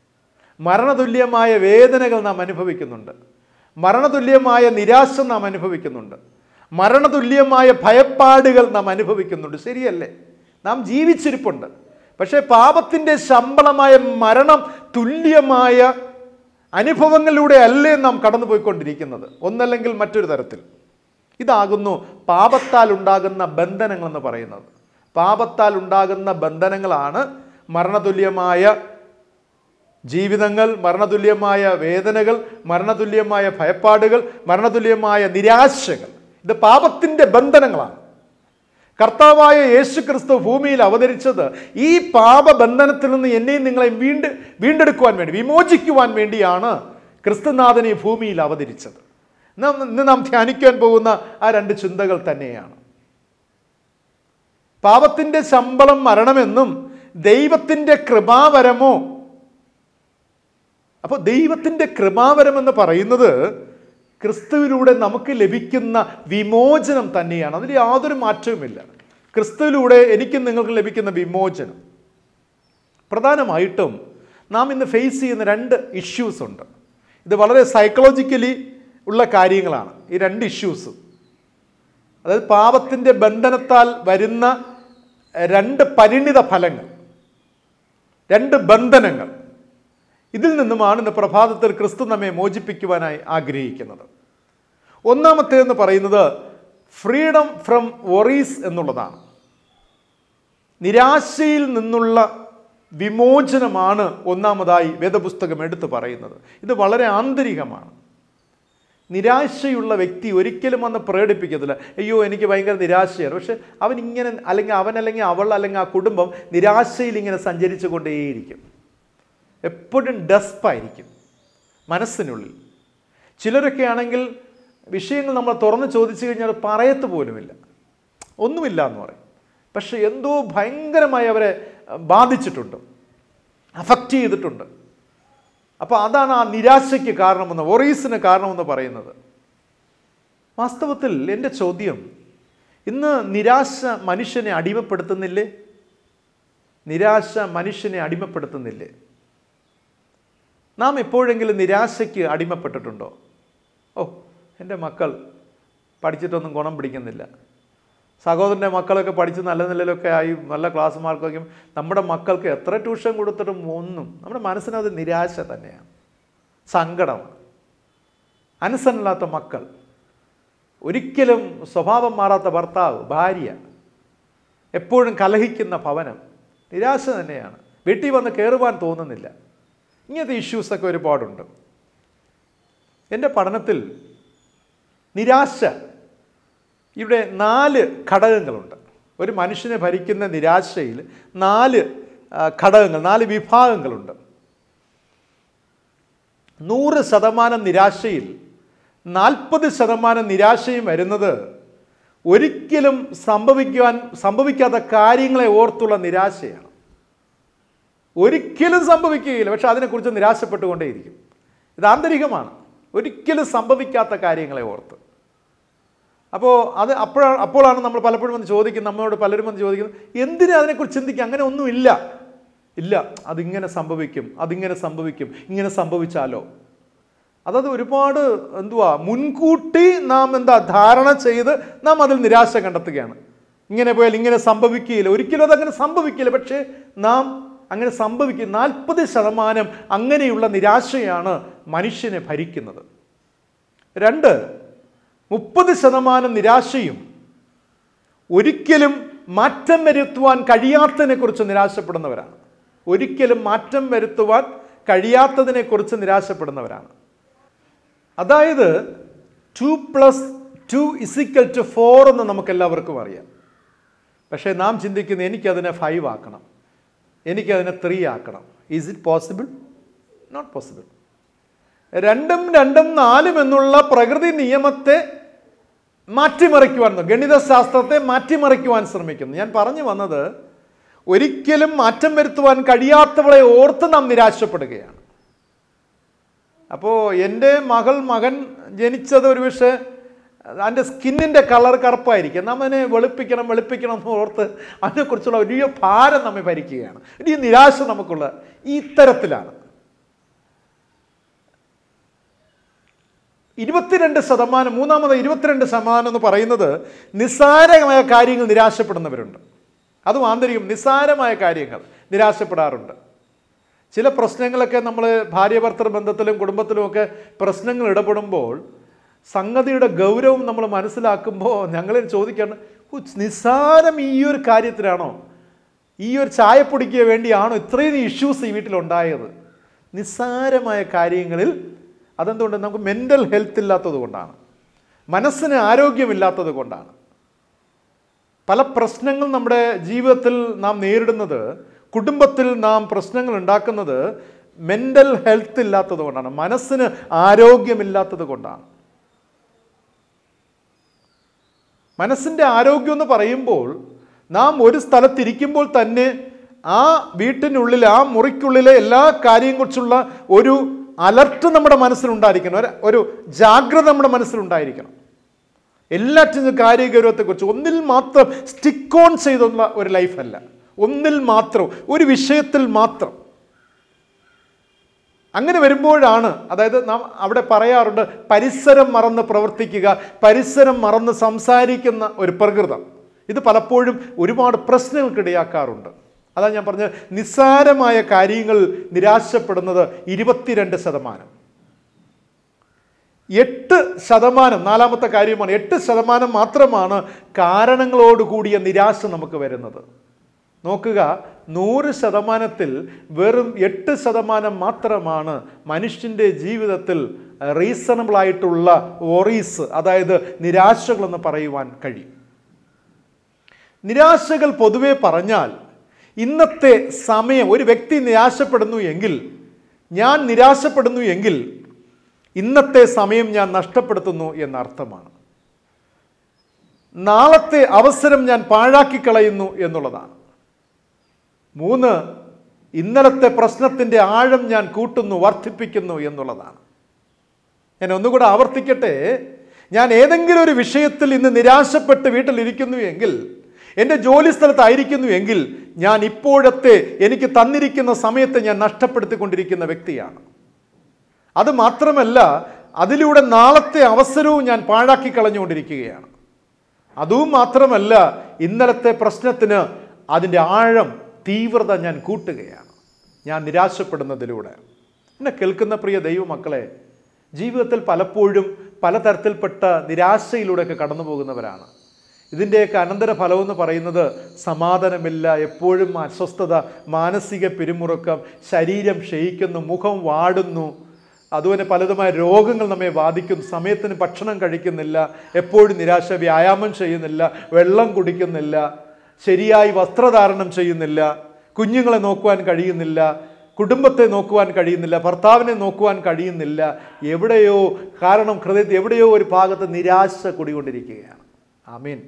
മരണതുല്യമായ വേദനകൾ നാം അനുഭവിക്കുന്നുണ്ട് മരണതുല്യമായ നിരാശ നാം അനുഭവിക്കുന്നുണ്ട് മരണതുല്യമായ ഭയപ്പാടുകൾ നാം അനുഭവിക്കുന്നുണ്ട് ശരിയല്ലേ നാം ജീവിച്ചിരിപ്പുണ്ട് പക്ഷേ പാപത്തിൻ്റെ ശമ്പളമായ മരണം തുല്യമായ അനുഭവങ്ങളിലൂടെ അല്ലേ നാം കടന്നുപോയിക്കൊണ്ടിരിക്കുന്നത് ഒന്നല്ലെങ്കിൽ മറ്റൊരു തരത്തിൽ ഇതാകുന്നു പാപത്താൽ ഉണ്ടാകുന്ന ബന്ധനങ്ങളെന്ന് പറയുന്നത് പാപത്താൽ ഉണ്ടാകുന്ന ബന്ധനങ്ങളാണ് മരണതുല്യമായ ജീവിതങ്ങൾ മരണതുല്യമായ വേദനകൾ മരണതുല്യമായ ഭയപ്പാടുകൾ മരണതുല്യമായ നിരാശകൾ ഇത് പാപത്തിൻ്റെ ബന്ധനങ്ങളാണ് കർത്താവായ യേശു ക്രിസ്തു ഭൂമിയിൽ അവതരിച്ചത് ഈ പാപബന്ധനത്തിൽ നിന്ന് എന്നെയും നിങ്ങളെയും വീണ്ട് വീണ്ടെടുക്കുവാൻ വേണ്ടി വിമോചിക്കുവാൻ വേണ്ടിയാണ് ക്രിസ്തുനാഥൻ ഈ ഭൂമിയിൽ അവതരിച്ചത് നാം ഇന്ന് നാം ധ്യാനിക്കാൻ പോകുന്ന ആ രണ്ട് ചിന്തകൾ തന്നെയാണ് പാപത്തിൻ്റെ ശമ്പളം മരണമെന്നും ദൈവത്തിൻ്റെ കൃപാവരമോ അപ്പോൾ ദൈവത്തിൻ്റെ കൃപാവരം എന്ന് പറയുന്നത് ക്രിസ്തുവിലൂടെ നമുക്ക് ലഭിക്കുന്ന വിമോചനം തന്നെയാണ് അതിൽ യാതൊരു മാറ്റവുമില്ല ക്രിസ്തുവിലൂടെ എനിക്കും നിങ്ങൾക്ക് ലഭിക്കുന്ന വിമോചനം പ്രധാനമായിട്ടും നാം ഇന്ന് ഫേസ് ചെയ്യുന്ന രണ്ട് ഇഷ്യൂസ് ഉണ്ട് ഇത് വളരെ സൈക്കോളജിക്കലി ഉള്ള കാര്യങ്ങളാണ് ഈ രണ്ട് ഇഷ്യൂസും അതായത് പാപത്തിൻ്റെ ബന്ധനത്താൽ വരുന്ന രണ്ട് പരിണിത ഫലങ്ങൾ രണ്ട് ബന്ധനങ്ങൾ ഇതിൽ നിന്നുമാണ് ഇന്ന് പ്രഭാതത്തിൽ ക്രിസ്തു നമ്മെ മോചിപ്പിക്കുവാനായി ആഗ്രഹിക്കുന്നത് ഒന്നാമത്തേതെന്ന് പറയുന്നത് ഫ്രീഡം ഫ്രം വറീസ് എന്നുള്ളതാണ് നിരാശയിൽ നിന്നുള്ള വിമോചനമാണ് ഒന്നാമതായി വേദപുസ്തകം എടുത്തു പറയുന്നത് ഇത് വളരെ ആന്തരികമാണ് നിരാശയുള്ള വ്യക്തി ഒരിക്കലും വന്ന് പ്രകടിപ്പിക്കത്തില്ല അയ്യോ എനിക്ക് ഭയങ്കര നിരാശയാണ് പക്ഷെ അവൻ ഇങ്ങനെ അല്ലെങ്കിൽ അവൻ അല്ലെങ്കിൽ അവൾ അല്ലെങ്കിൽ ആ കുടുംബം നിരാശയിൽ ഇങ്ങനെ സഞ്ചരിച്ചു കൊണ്ടേയിരിക്കും എപ്പോഴും ഡസ്പായിരിക്കും മനസ്സിനുള്ളിൽ ചിലരൊക്കെ ആണെങ്കിൽ വിഷയങ്ങൾ നമ്മൾ തുറന്ന് ചോദിച്ചു കഴിഞ്ഞാൽ പറയത്ത് പോലുമില്ല ഒന്നുമില്ല എന്ന് പറയും പക്ഷെ എന്തോ ഭയങ്കരമായി അവരെ ബാധിച്ചിട്ടുണ്ട് അഫക്റ്റ് ചെയ്തിട്ടുണ്ട് അപ്പോൾ അതാണ് ആ നിരാശയ്ക്ക് കാരണമെന്ന് വൊറീസിന് കാരണമെന്ന് പറയുന്നത് വാസ്തവത്തിൽ എൻ്റെ ചോദ്യം ഇന്ന് നിരാശ മനുഷ്യനെ അടിമപ്പെടുത്തുന്നില്ലേ നിരാശ മനുഷ്യനെ അടിമപ്പെടുത്തുന്നില്ലേ നാം എപ്പോഴെങ്കിലും നിരാശയ്ക്ക് അടിമപ്പെട്ടിട്ടുണ്ടോ ഓ എൻ്റെ മക്കൾ പഠിച്ചിട്ടൊന്നും ഗുണം പിടിക്കുന്നില്ല സഹോദരൻ്റെ മക്കളൊക്കെ പഠിച്ച് നല്ല നിലയിലൊക്കെ ആയി നല്ല ക്ലാസ് മാർക്കൊക്കെ നമ്മുടെ മക്കൾക്ക് എത്ര ട്യൂഷൻ കൊടുത്തിട്ടും ഒന്നും നമ്മുടെ മനസ്സിനത് നിരാശ തന്നെയാണ് സങ്കടമാണ് അനുസരണമില്ലാത്ത മക്കൾ ഒരിക്കലും സ്വഭാവം മാറാത്ത ഭർത്താവ് ഭാര്യ എപ്പോഴും കലഹിക്കുന്ന ഭവനം നിരാശ തന്നെയാണ് വീട്ടിൽ വന്ന് കയറുവാൻ തോന്നുന്നില്ല ഇങ്ങനത്തെ ഇഷ്യൂസൊക്കെ ഒരുപാടുണ്ട് എൻ്റെ പഠനത്തിൽ നിരാശ ഇവിടെ നാല് ഘടകങ്ങളുണ്ട് ഒരു മനുഷ്യനെ ഭരിക്കുന്ന നിരാശയിൽ നാല് ആ, ഘടകങ്ങൾ നാല് വിഭാഗങ്ങളുണ്ട് നൂറ് ശതമാനം നിരാശയിൽ നാൽപ്പത് ശതമാനം നിരാശയും വരുന്നത് ഒരിക്കലും സംഭവിക്കുവാൻ സംഭവിക്കാത്ത കാര്യങ്ങളെ ഓർത്തുള്ള നിരാശയാണ് ഒരിക്കലും സംഭവിക്കുകയില്ല പക്ഷെ അതിനെക്കുറിച്ച് നിരാശപ്പെട്ടുകൊണ്ടേയിരിക്കും ഇത് ആന്തരികമാണ് ഒരിക്കലും സംഭവിക്കാത്ത കാര്യങ്ങളെ ഓർത്ത് അപ്പോൾ അത് അപ്പോഴാണ് അപ്പോഴാണ് നമ്മൾ പലപ്പോഴും വന്ന് ചോദിക്കുന്നത് നമ്മളോട് പലരും വന്ന് ചോദിക്കുന്നത് എന്തിനാ അതിനെക്കുറിച്ച് ചിന്തിക്കുക അങ്ങനെ ഒന്നുമില്ല ഇല്ല അതിങ്ങനെ സംഭവിക്കും അതിങ്ങനെ സംഭവിക്കും ഇങ്ങനെ സംഭവിച്ചാലോ അതത് ഒരുപാട് എന്തുവാ മുൻകൂട്ടി നാം എന്താ ധാരണ ചെയ്ത് നാം അതിൽ നിരാശ കണ്ടെത്തുകയാണ് ഇങ്ങനെ പോയാൽ ഇങ്ങനെ സംഭവിക്കുകയില്ല ഒരിക്കലും അതങ്ങനെ സംഭവിക്കില്ല പക്ഷേ നാം അങ്ങനെ സംഭവിക്കും നാൽപ്പത് ശതമാനം അങ്ങനെയുള്ള നിരാശയാണ് മനുഷ്യനെ ഭരിക്കുന്നത് രണ്ട് മുപ്പത് ശതമാനം നിരാശയും ഒരിക്കലും മാറ്റം വരുത്തുവാൻ കഴിയാത്തതിനെക്കുറിച്ച് നിരാശപ്പെടുന്നവരാണ് ഒരിക്കലും മാറ്റം വരുത്തുവാൻ കഴിയാത്തതിനെക്കുറിച്ച് നിരാശപ്പെടുന്നവരാണ് അതായത് two plus two is equal to four എന്ന് നമുക്ക് എല്ലാവർക്കും അറിയാം പക്ഷേ നാം ചിന്തിക്കുന്നത് എനിക്കതിനെ ഫൈവ് ആക്കണം എനിക്കതിനെ ത്രീ ആക്കണം is it possible not possible രണ്ടും രണ്ടും നാലും എന്നുള്ള പ്രകൃതി നിയമത്തെ മാറ്റിമറിക്കുവാൻ ഗണിതശാസ്ത്രത്തെ മാറ്റിമറിക്കുവാൻ ശ്രമിക്കുന്നു ഞാൻ പറഞ്ഞു വന്നത് ഒരിക്കലും മാറ്റം വരുത്തുവാൻ കഴിയാത്തവളെ ഓർത്ത് നാം നിരാശപ്പെടുകയാണ് അപ്പോൾ എൻ്റെ മകൾ മകൻ ജനിച്ചത് ഒരു പക്ഷേ അതിൻ്റെ സ്കിന്നിൻ്റെ കളർ കറുപ്പായിരിക്കും നാം അതിനെ വെളുപ്പിക്കണം വെളുപ്പിക്കണം എന്ന് ഓർത്ത് അതിനെക്കുറിച്ചുള്ള വലിയ ഭാരം നമ്മെ ഭരിക്കുകയാണ് ഈ നിരാശ നമുക്കുള്ള ഈ ഇത്തരത്തിലാണ് ഇരുപത്തിരണ്ട് ശതമാനം മൂന്നാമത് ഇരുപത്തിരണ്ട് ശതമാനം എന്ന് പറയുന്നത് നിസ്സാരമായ കാര്യങ്ങൾ നിരാശപ്പെടുന്നവരുണ്ട് അതും ആന്തരികം നിസ്സാരമായ കാര്യങ്ങൾ നിരാശപ്പെടാറുണ്ട് ചില പ്രശ്നങ്ങളൊക്കെ നമ്മൾ ഭാര്യ ഭർത്തൃ ബന്ധത്തിലും കുടുംബത്തിലും ഒക്കെ പ്രശ്നങ്ങൾ ഇടപെടുമ്പോൾ സംഗതിയുടെ ഗൗരവം നമ്മൾ മനസ്സിലാക്കുമ്പോൾ ഞങ്ങളിൽ ചോദിക്കാണ് "ഓ, നിസ്സാരം ഈ ഒരു കാര്യത്തിലാണോ ഈ ഒരു ചായപ്പൊടിക്ക് വേണ്ടിയാണോ ഇത്രയും ഇഷ്യൂസ് ഈ വീട്ടിലുണ്ടായത് നിസ്സാരമായ കാര്യങ്ങളിൽ അതെന്തുകൊണ്ട് നമുക്ക് മെൻ്റൽ ഹെൽത്ത് ഇല്ലാത്തത് കൊണ്ടാണ് മനസ്സിന് ആരോഗ്യമില്ലാത്തത് കൊണ്ടാണ് പല പ്രശ്നങ്ങൾ നമ്മുടെ ജീവിതത്തിൽ നാം നേരിടുന്നത് കുടുംബത്തിൽ നാം പ്രശ്നങ്ങൾ ഉണ്ടാക്കുന്നത് മെൻ്റൽ ഹെൽത്ത് ഇല്ലാത്തത് കൊണ്ടാണ് മനസ്സിന് ആരോഗ്യമില്ലാത്തത് കൊണ്ടാണ് മനസ്സിൻ്റെ ആരോഗ്യം എന്ന് പറയുമ്പോൾ നാം ഒരു സ്ഥലത്തിരിക്കുമ്പോൾ തന്നെ ആ വീട്ടിനുള്ളിൽ ആ മുറിക്കുള്ളിലെ എല്ലാ കാര്യങ്ങളെക്കുറിച്ചുള്ള ഒരു അലർട്ട് നമ്മുടെ മനസ്സിലുണ്ടായിരിക്കണം ഒരു ഒരു ജാഗ്രത നമ്മുടെ മനസ്സിലുണ്ടായിരിക്കണം എല്ലാറ്റിനും കാര്യഗൗരവത്തെക്കുറിച്ച് ഒന്നിൽ മാത്രം സ്റ്റിക്ക് ഓൺ ചെയ്തുള്ള ഒരു ലൈഫല്ല ഒന്നിൽ മാത്രം ഒരു വിഷയത്തിൽ മാത്രം അങ്ങനെ വരുമ്പോഴാണ് അതായത് നാം അവിടെ പറയാറുണ്ട് പരിസരം മറന്ന് പ്രവർത്തിക്കുക പരിസരം മറന്ന് സംസാരിക്കുന്ന ഒരു പ്രകൃതം ഇത് പലപ്പോഴും ഒരുപാട് പ്രശ്നങ്ങൾക്കിടയാക്കാറുണ്ട് അതാ ഞാൻ പറഞ്ഞത് നിസ്സാരമായ കാര്യങ്ങൾ നിരാശപ്പെടുന്നത് ഇരുപത്തിരണ്ട് ശതമാനം എട്ട് ശതമാനം നാലാമത്തെ കാര്യമാണ് എട്ട് ശതമാനം മാത്രമാണ് കാരണങ്ങളോട് കൂടിയ നിരാശ നമുക്ക് വരുന്നത് നോക്കുക നൂറ് ശതമാനത്തിൽ വെറും എട്ട് ശതമാനം മാത്രമാണ് മനുഷ്യൻ്റെ ജീവിതത്തിൽ റീസണബിൾ ആയിട്ടുള്ള വൊറീസ് അതായത് നിരാശകളെന്ന് പറയുവാൻ കഴിയും നിരാശകൾ പൊതുവെ പറഞ്ഞാൽ ഇന്നത്തെ സമയം ഒരു വ്യക്തി നിരാശപ്പെടുന്നു എങ്കിൽ ഞാൻ നിരാശപ്പെടുന്നു എങ്കിൽ ഇന്നത്തെ സമയം ഞാൻ നഷ്ടപ്പെടുത്തുന്നു എന്നർത്ഥമാണ് നാളത്തെ അവസരം ഞാൻ പാഴാക്കി കളയുന്നു എന്നുള്ളതാണ് മൂന്ന് ഇന്നലത്തെ പ്രശ്നത്തിൻ്റെ ആഴം ഞാൻ കൂട്ടുന്നു വർദ്ധിപ്പിക്കുന്നു എന്നുള്ളതാണ് ഞാൻ ഒന്നുകൂടെ ആവർത്തിക്കട്ടെ ഞാൻ ഏതെങ്കിലും ഒരു വിഷയത്തിൽ ഇന്ന് നിരാശപ്പെട്ട് വീട്ടിലിരിക്കുന്നു എങ്കിൽ എൻ്റെ ജോലി സ്ഥലത്തായിരിക്കുന്നു എങ്കിൽ ഞാൻ ഇപ്പോഴത്തെ എനിക്ക് തന്നിരിക്കുന്ന സമയത്തെ ഞാൻ നഷ്ടപ്പെടുത്തിക്കൊണ്ടിരിക്കുന്ന വ്യക്തിയാണ് അത് മാത്രമല്ല അതിലൂടെ നാളത്തെ അവസരവും ഞാൻ പാഴാക്കി കളഞ്ഞുകൊണ്ടിരിക്കുകയാണ് അതും മാത്രമല്ല ഇന്നലത്തെ പ്രശ്നത്തിന് അതിൻ്റെ ആഴം തീവ്രത ഞാൻ കൂട്ടുകയാണ് ഞാൻ നിരാശപ്പെടുന്നതിലൂടെ എന്നെ കേൾക്കുന്ന പ്രിയ ദൈവമക്കളെ ജീവിതത്തിൽ പലപ്പോഴും പലതരത്തിൽപ്പെട്ട നിരാശയിലൂടെയൊക്കെ കടന്നു പോകുന്നവരാണ് ഇതിൻ്റെയൊക്കെ അനന്തരഫലം എന്ന് പറയുന്നത് സമാധാനമില്ല എപ്പോഴും അസ്വസ്ഥത മാനസിക പിരിമുറുക്കം ശരീരം ക്ഷയിക്കുന്നു മുഖം വാടുന്നു അതുപോലെ പലതുമായ രോഗങ്ങൾ നമ്മെ ബാധിക്കുന്നു സമയത്തിന് ഭക്ഷണം കഴിക്കുന്നില്ല എപ്പോഴും നിരാശ വ്യായാമം ചെയ്യുന്നില്ല വെള്ളം കുടിക്കുന്നില്ല ശരിയായി വസ്ത്രധാരണം ചെയ്യുന്നില്ല കുഞ്ഞുങ്ങളെ നോക്കുവാൻ കഴിയുന്നില്ല കുടുംബത്തെ നോക്കുവാൻ കഴിയുന്നില്ല ഭർത്താവിനെ നോക്കുവാൻ കഴിയുന്നില്ല എവിടെയോ കാരണം ഹൃദയത്തിൽ എവിടെയോ ഒരു ഭാഗത്ത് നിരാശ കുടികൊണ്ടിരിക്കുകയാണ് ആമീൻ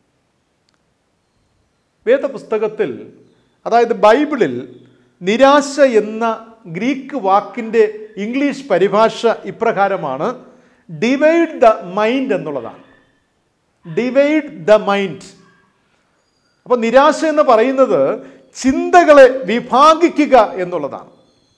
വേദപുസ്തകത്തിൽ അതായത് ബൈബിളിൽ നിരാശ എന്ന ഗ്രീക്ക് വാക്കിൻ്റെ ഇംഗ്ലീഷ് പരിഭാഷ ഇപ്രകാരമാണ് ഡിവൈഡ് ദ മൈൻഡ് എന്നുള്ളതാണ് ഡിവൈഡ് ദ മൈൻഡ് അപ്പോൾ നിരാശ എന്ന് പറയുന്നത് ചിന്തകളെ വിഭാഗിക്കുക എന്നുള്ളതാണ്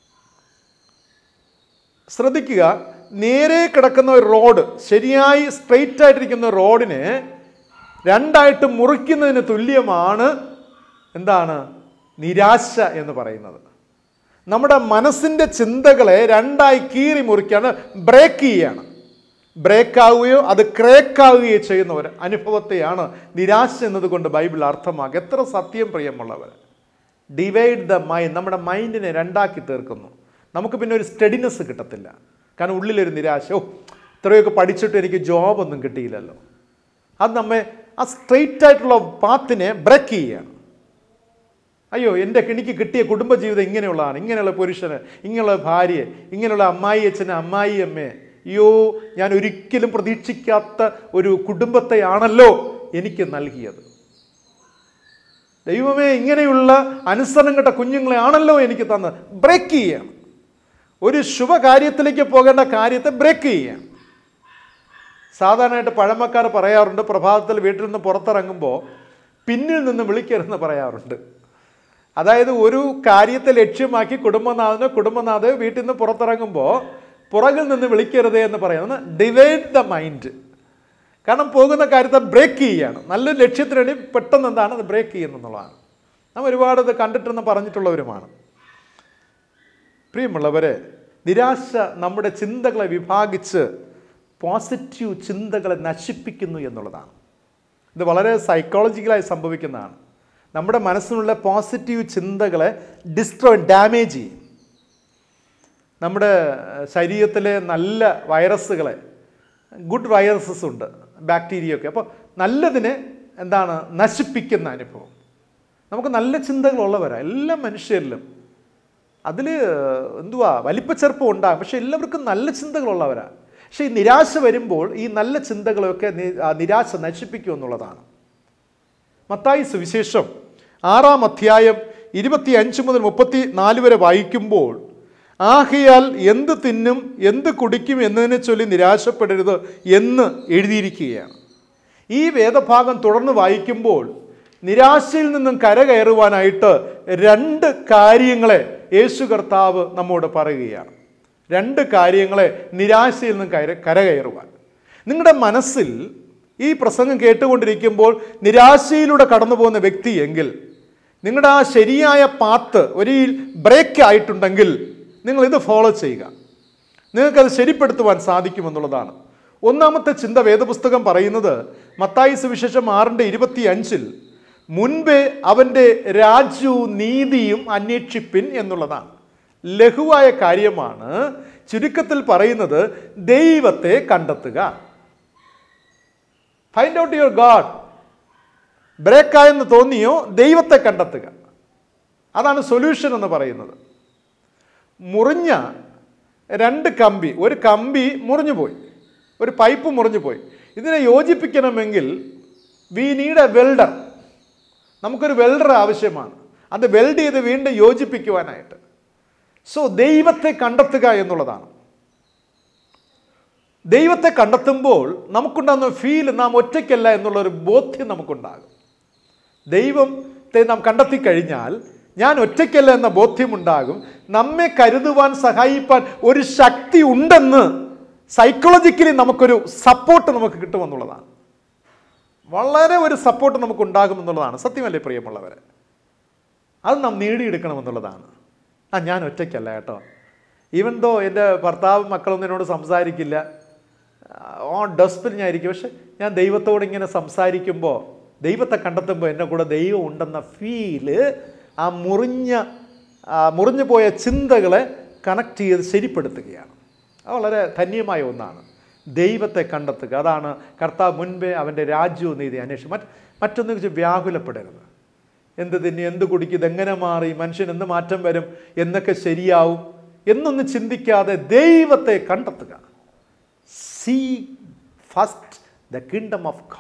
ശ്രദ്ധിക്കുക നേരെ കിടക്കുന്ന ഒരു റോഡ് ശരിയായി സ്ട്രെയിറ്റ് ആയിട്ടിരിക്കുന്ന റോഡിനെ രണ്ടായിട്ട് മുറിക്കുന്നതിന് തുല്യമാണ് എന്താണ് നിരാശ എന്ന് പറയുന്നത് നമ്മുടെ മനസ്സിൻ്റെ ചിന്തകളെ രണ്ടായി കീറി മുറിക്കാണ് ബ്രേക്ക് ചെയ്യുകയാണ് ബ്രേക്ക് ആവുകയോ അത് ക്രേക്ക് ആവുകയോ ചെയ്യുന്ന ഒരു അനുഭവത്തെയാണ് നിരാശ എന്നതുകൊണ്ട് ബൈബിൾ അർത്ഥമാക്കുക എത്ര സത്യം പ്രിയമുള്ളവർ ഡിവൈഡ് ദ മൈൻഡ് നമ്മുടെ മൈൻഡിനെ രണ്ടാക്കി തീർക്കുന്നു നമുക്ക് പിന്നെ ഒരു സ്റ്റഡിനെസ് കിട്ടത്തില്ല കാരണം ഉള്ളിലൊരു നിരാശ ഓ ഇത്രയൊക്കെ പഠിച്ചിട്ട് എനിക്ക് ജോബൊന്നും കിട്ടിയില്ലല്ലോ അത് നമ്മെ ആ സ്ട്രെയിറ്റ് ആയിട്ടുള്ള പാത്തിനെ ബ്രേക്ക് ചെയ്യുകയാണ് അയ്യോ എൻ്റെ എനിക്ക് കിട്ടിയ കുടുംബജീവിതം ഇങ്ങനെയുള്ളതാണ് ഇങ്ങനെയുള്ള പുരുഷന് ഇങ്ങനെയുള്ള ഭാര്യയെ ഇങ്ങനെയുള്ള അമ്മായി അച്ഛന് അമ്മായി അമ്മയെ അയ്യോ ഞാൻ ഒരിക്കലും പ്രതീക്ഷിക്കാത്ത ഒരു കുടുംബത്തെയാണല്ലോ എനിക്ക് നൽകിയത് ദൈവമേ ഇങ്ങനെയുള്ള അനുസരണം കെട്ട കുഞ്ഞുങ്ങളെ ആണല്ലോ എനിക്ക് തന്നത് ബ്രേക്ക് ചെയ്യണം ഒരു ശുഭകാര്യത്തിലേക്ക് പോകേണ്ട കാര്യത്തെ ബ്രേക്ക് ചെയ്യാം സാധാരണയായിട്ട് പഴമക്കാർ പറയാറുണ്ട് പ്രഭാതത്തിൽ വീട്ടിൽ നിന്ന് പുറത്തിറങ്ങുമ്പോൾ പിന്നിൽ നിന്ന് വിളിക്കരുതെന്ന് പറയാറുണ്ട് അതായത് ഒരു കാര്യത്തെ ലക്ഷ്യമാക്കി കുടുംബനാഥനോ കുടുംബനാഥയോ വീട്ടിൽ നിന്ന് പുറത്തിറങ്ങുമ്പോൾ പുറകിൽ നിന്ന് വിളിക്കരുതേ എന്ന് പറയുന്നത് ഡിവൈഡ് ദ മൈൻഡ് കാരണം പോകുന്ന കാര്യത്തെ ബ്രേക്ക് ചെയ്യുകയാണ് നല്ലൊരു ലക്ഷ്യത്തിന് വേണ്ടി പെട്ടെന്ന് എന്താണ് അത് ബ്രേക്ക് ചെയ്യുന്നതെന്നുള്ളതാണ് നാം ഒരുപാട് ഇത് കണ്ടിട്ടെന്ന് പറഞ്ഞിട്ടുള്ളവരുമാണ് പ്രിയമുള്ളവരെ നിരാശ നമ്മുടെ ചിന്തകളെ വിഭാഗിച്ച് പോസിറ്റീവ് ചിന്തകളെ നശിപ്പിക്കുന്നു എന്നുള്ളതാണ് ഇത് വളരെ സൈക്കോളജിക്കലായി സംഭവിക്കുന്നതാണ് നമ്മുടെ മനസ്സിനുള്ള പോസിറ്റീവ് ചിന്തകളെ ഡിസ്ട്രോയ് ഡാമേജ് ചെയ്യും നമ്മുടെ ശരീരത്തിലെ നല്ല വൈറസുകളെ ഗുഡ് വൈറസസ് ഉണ്ട് ബാക്ടീരിയ ഒക്കെ അപ്പോൾ നല്ലതിനെ എന്താണ് നശിപ്പിക്കുന്ന അനുഭവം നമുക്ക് നല്ല ചിന്തകളുള്ളവരാണ് എല്ലാ മനുഷ്യരിലും അതിൽ എന്തുവാ വലിപ്പച്ചെറുപ്പം ഉണ്ടാകും പക്ഷെ എല്ലാവർക്കും നല്ല ചിന്തകളുള്ളവരാണ് പക്ഷെ ഈ നിരാശ വരുമ്പോൾ ഈ നല്ല ചിന്തകളെയൊക്കെ നി- ആ നിരാശ നശിപ്പിക്കും എന്നുള്ളതാണ് മത്തായി സുവിശേഷം ആറാം അധ്യായം ഇരുപത്തി അഞ്ച് മുതൽ മുപ്പത്തി നാല് വരെ വായിക്കുമ്പോൾ ആകയാൽ എന്ത് തിന്നും എന്ത് കുടിക്കും എന്നതിനെ ചൊല്ലി നിരാശപ്പെടരുത് എന്ന് എഴുതിയിരിക്കുകയാണ് ഈ വേദഭാഗം തുടർന്ന് വായിക്കുമ്പോൾ നിരാശയിൽ നിന്നും കരകയറുവാനായിട്ട് രണ്ട് കാര്യങ്ങളെ യേശു കർത്താവ് നമ്മോട് പറയുകയാണ് രണ്ട് കാര്യങ്ങളെ നിരാശയിൽ നിന്നും കര കരകയറുവാൻ നിങ്ങളുടെ മനസ്സിൽ ഈ പ്രസംഗം കേട്ടുകൊണ്ടിരിക്കുമ്പോൾ നിരാശയിലൂടെ കടന്നു പോകുന്ന വ്യക്തി എങ്കിൽ നിങ്ങളുടെ ആ ശരിയായ പാത്ത് ഒരു ബ്രേക്ക് ആയിട്ടുണ്ടെങ്കിൽ നിങ്ങൾ ഇത് ഫോളോ ചെയ്യുക നിങ്ങൾക്കത് ശരിപ്പെടുത്തുവാൻ സാധിക്കുമെന്നുള്ളതാണ് ഒന്നാമത്തെ ചിന്ത വേദപുസ്തകം പറയുന്നത് മത്തായി സുവിശേഷം ആറിൻ്റെ ഇരുപത്തി അഞ്ചിൽ മുൻപേ അവൻ്റെ രാജ്യവും നീതിയും അന്വേഷിപ്പിൻ എന്നുള്ളതാണ് ലഘുവായ കാര്യമാണ് ചുരുക്കത്തിൽ പറയുന്നത് ദൈവത്തെ കണ്ടെത്തുക ഫൈൻഡ് ഔട്ട് യുവർ ഗാഡ് ബ്രേക്കായെന്ന് തോന്നിയോ ദൈവത്തെ കണ്ടെത്തുക അതാണ് സൊല്യൂഷൻ എന്ന് പറയുന്നത് മുറിഞ്ഞ രണ്ട് കമ്പി ഒരു കമ്പി മുറിഞ്ഞു പോയി ഒരു പൈപ്പ് മുറിഞ്ഞു പോയി ഇതിനെ യോജിപ്പിക്കണമെങ്കിൽ വി നീഡ് എ വെൽഡർ നമുക്കൊരു വെൽഡർ ആവശ്യമാണ് അത് വെൽഡ് ചെയ്ത് വീണ്ടും യോജിപ്പിക്കുവാനായിട്ട് സോ ദൈവത്തെ കണ്ടെത്തുക എന്നുള്ളതാണ് ദൈവത്തെ കണ്ടെത്തുമ്പോൾ നമുക്കുണ്ടാകുന്ന ഫീൽ നാം ഒറ്റയ്ക്കല്ല എന്നുള്ളൊരു ബോധ്യം നമുക്കുണ്ടാകും ദൈവത്തെ നാം കണ്ടെത്തി കഴിഞ്ഞാൽ ഞാൻ ഒറ്റയ്ക്കല്ല എന്ന ബോധ്യമുണ്ടാകും നമ്മെ കരുതുവാൻ സഹായിപ്പാൻ ഒരു ശക്തി ഉണ്ടെന്ന് സൈക്കോളജിക്കലി നമുക്കൊരു സപ്പോർട്ട് നമുക്ക് കിട്ടുമെന്നുള്ളതാണ് വളരെ ഒരു സപ്പോർട്ട് നമുക്ക് ഉണ്ടാകുമെന്നുള്ളതാണ് സത്യമല്ലേ പ്രിയമുള്ളവരെ അത് നാം നേടിയെടുക്കണമെന്നുള്ളതാണ് ആ ഞാൻ ഒറ്റയ്ക്കല്ല കേട്ടോ ഈവൻ ദോ എൻ്റെ ഭർത്താവ് മക്കളൊന്നും എന്നോട് സംസാരിക്കില്ല ഓൺ ഡസ്പിൽ ഞാൻ ഇരിക്കും പക്ഷെ ഞാൻ ദൈവത്തോട് ഇങ്ങനെ സംസാരിക്കുമ്പോൾ ദൈവത്തെ കണ്ടെത്തുമ്പോൾ എൻ്റെ കൂടെ ദൈവം ഉണ്ടെന്ന ഫീല് ആ മുറിഞ്ഞ ആ മുറിഞ്ഞു പോയ ചിന്തകളെ കണക്ട് ചെയ്ത് ശരിപ്പെടുത്തുകയാണ് അത് വളരെ ധന്യമായ ഒന്നാണ് ദൈവത്തെ കണ്ടെത്തുക അതാണ് കർത്താവ് മുൻപേ അവൻ്റെ രാജ്യവും നീതി അന്വേഷിച്ചു മറ്റ് മറ്റൊന്നും വെച്ച് വ്യാകുലപ്പെടരുത് എന്ത് തിന്നി എന്ത് കുടിക്കും ഇതെങ്ങനെ മാറി മനുഷ്യൻ എന്ത് മാറ്റം വരും എന്നൊക്കെ ശരിയാവും എന്നൊന്നും ചിന്തിക്കാതെ ദൈവത്തെ കണ്ടെത്തുക seek first the kingdom of God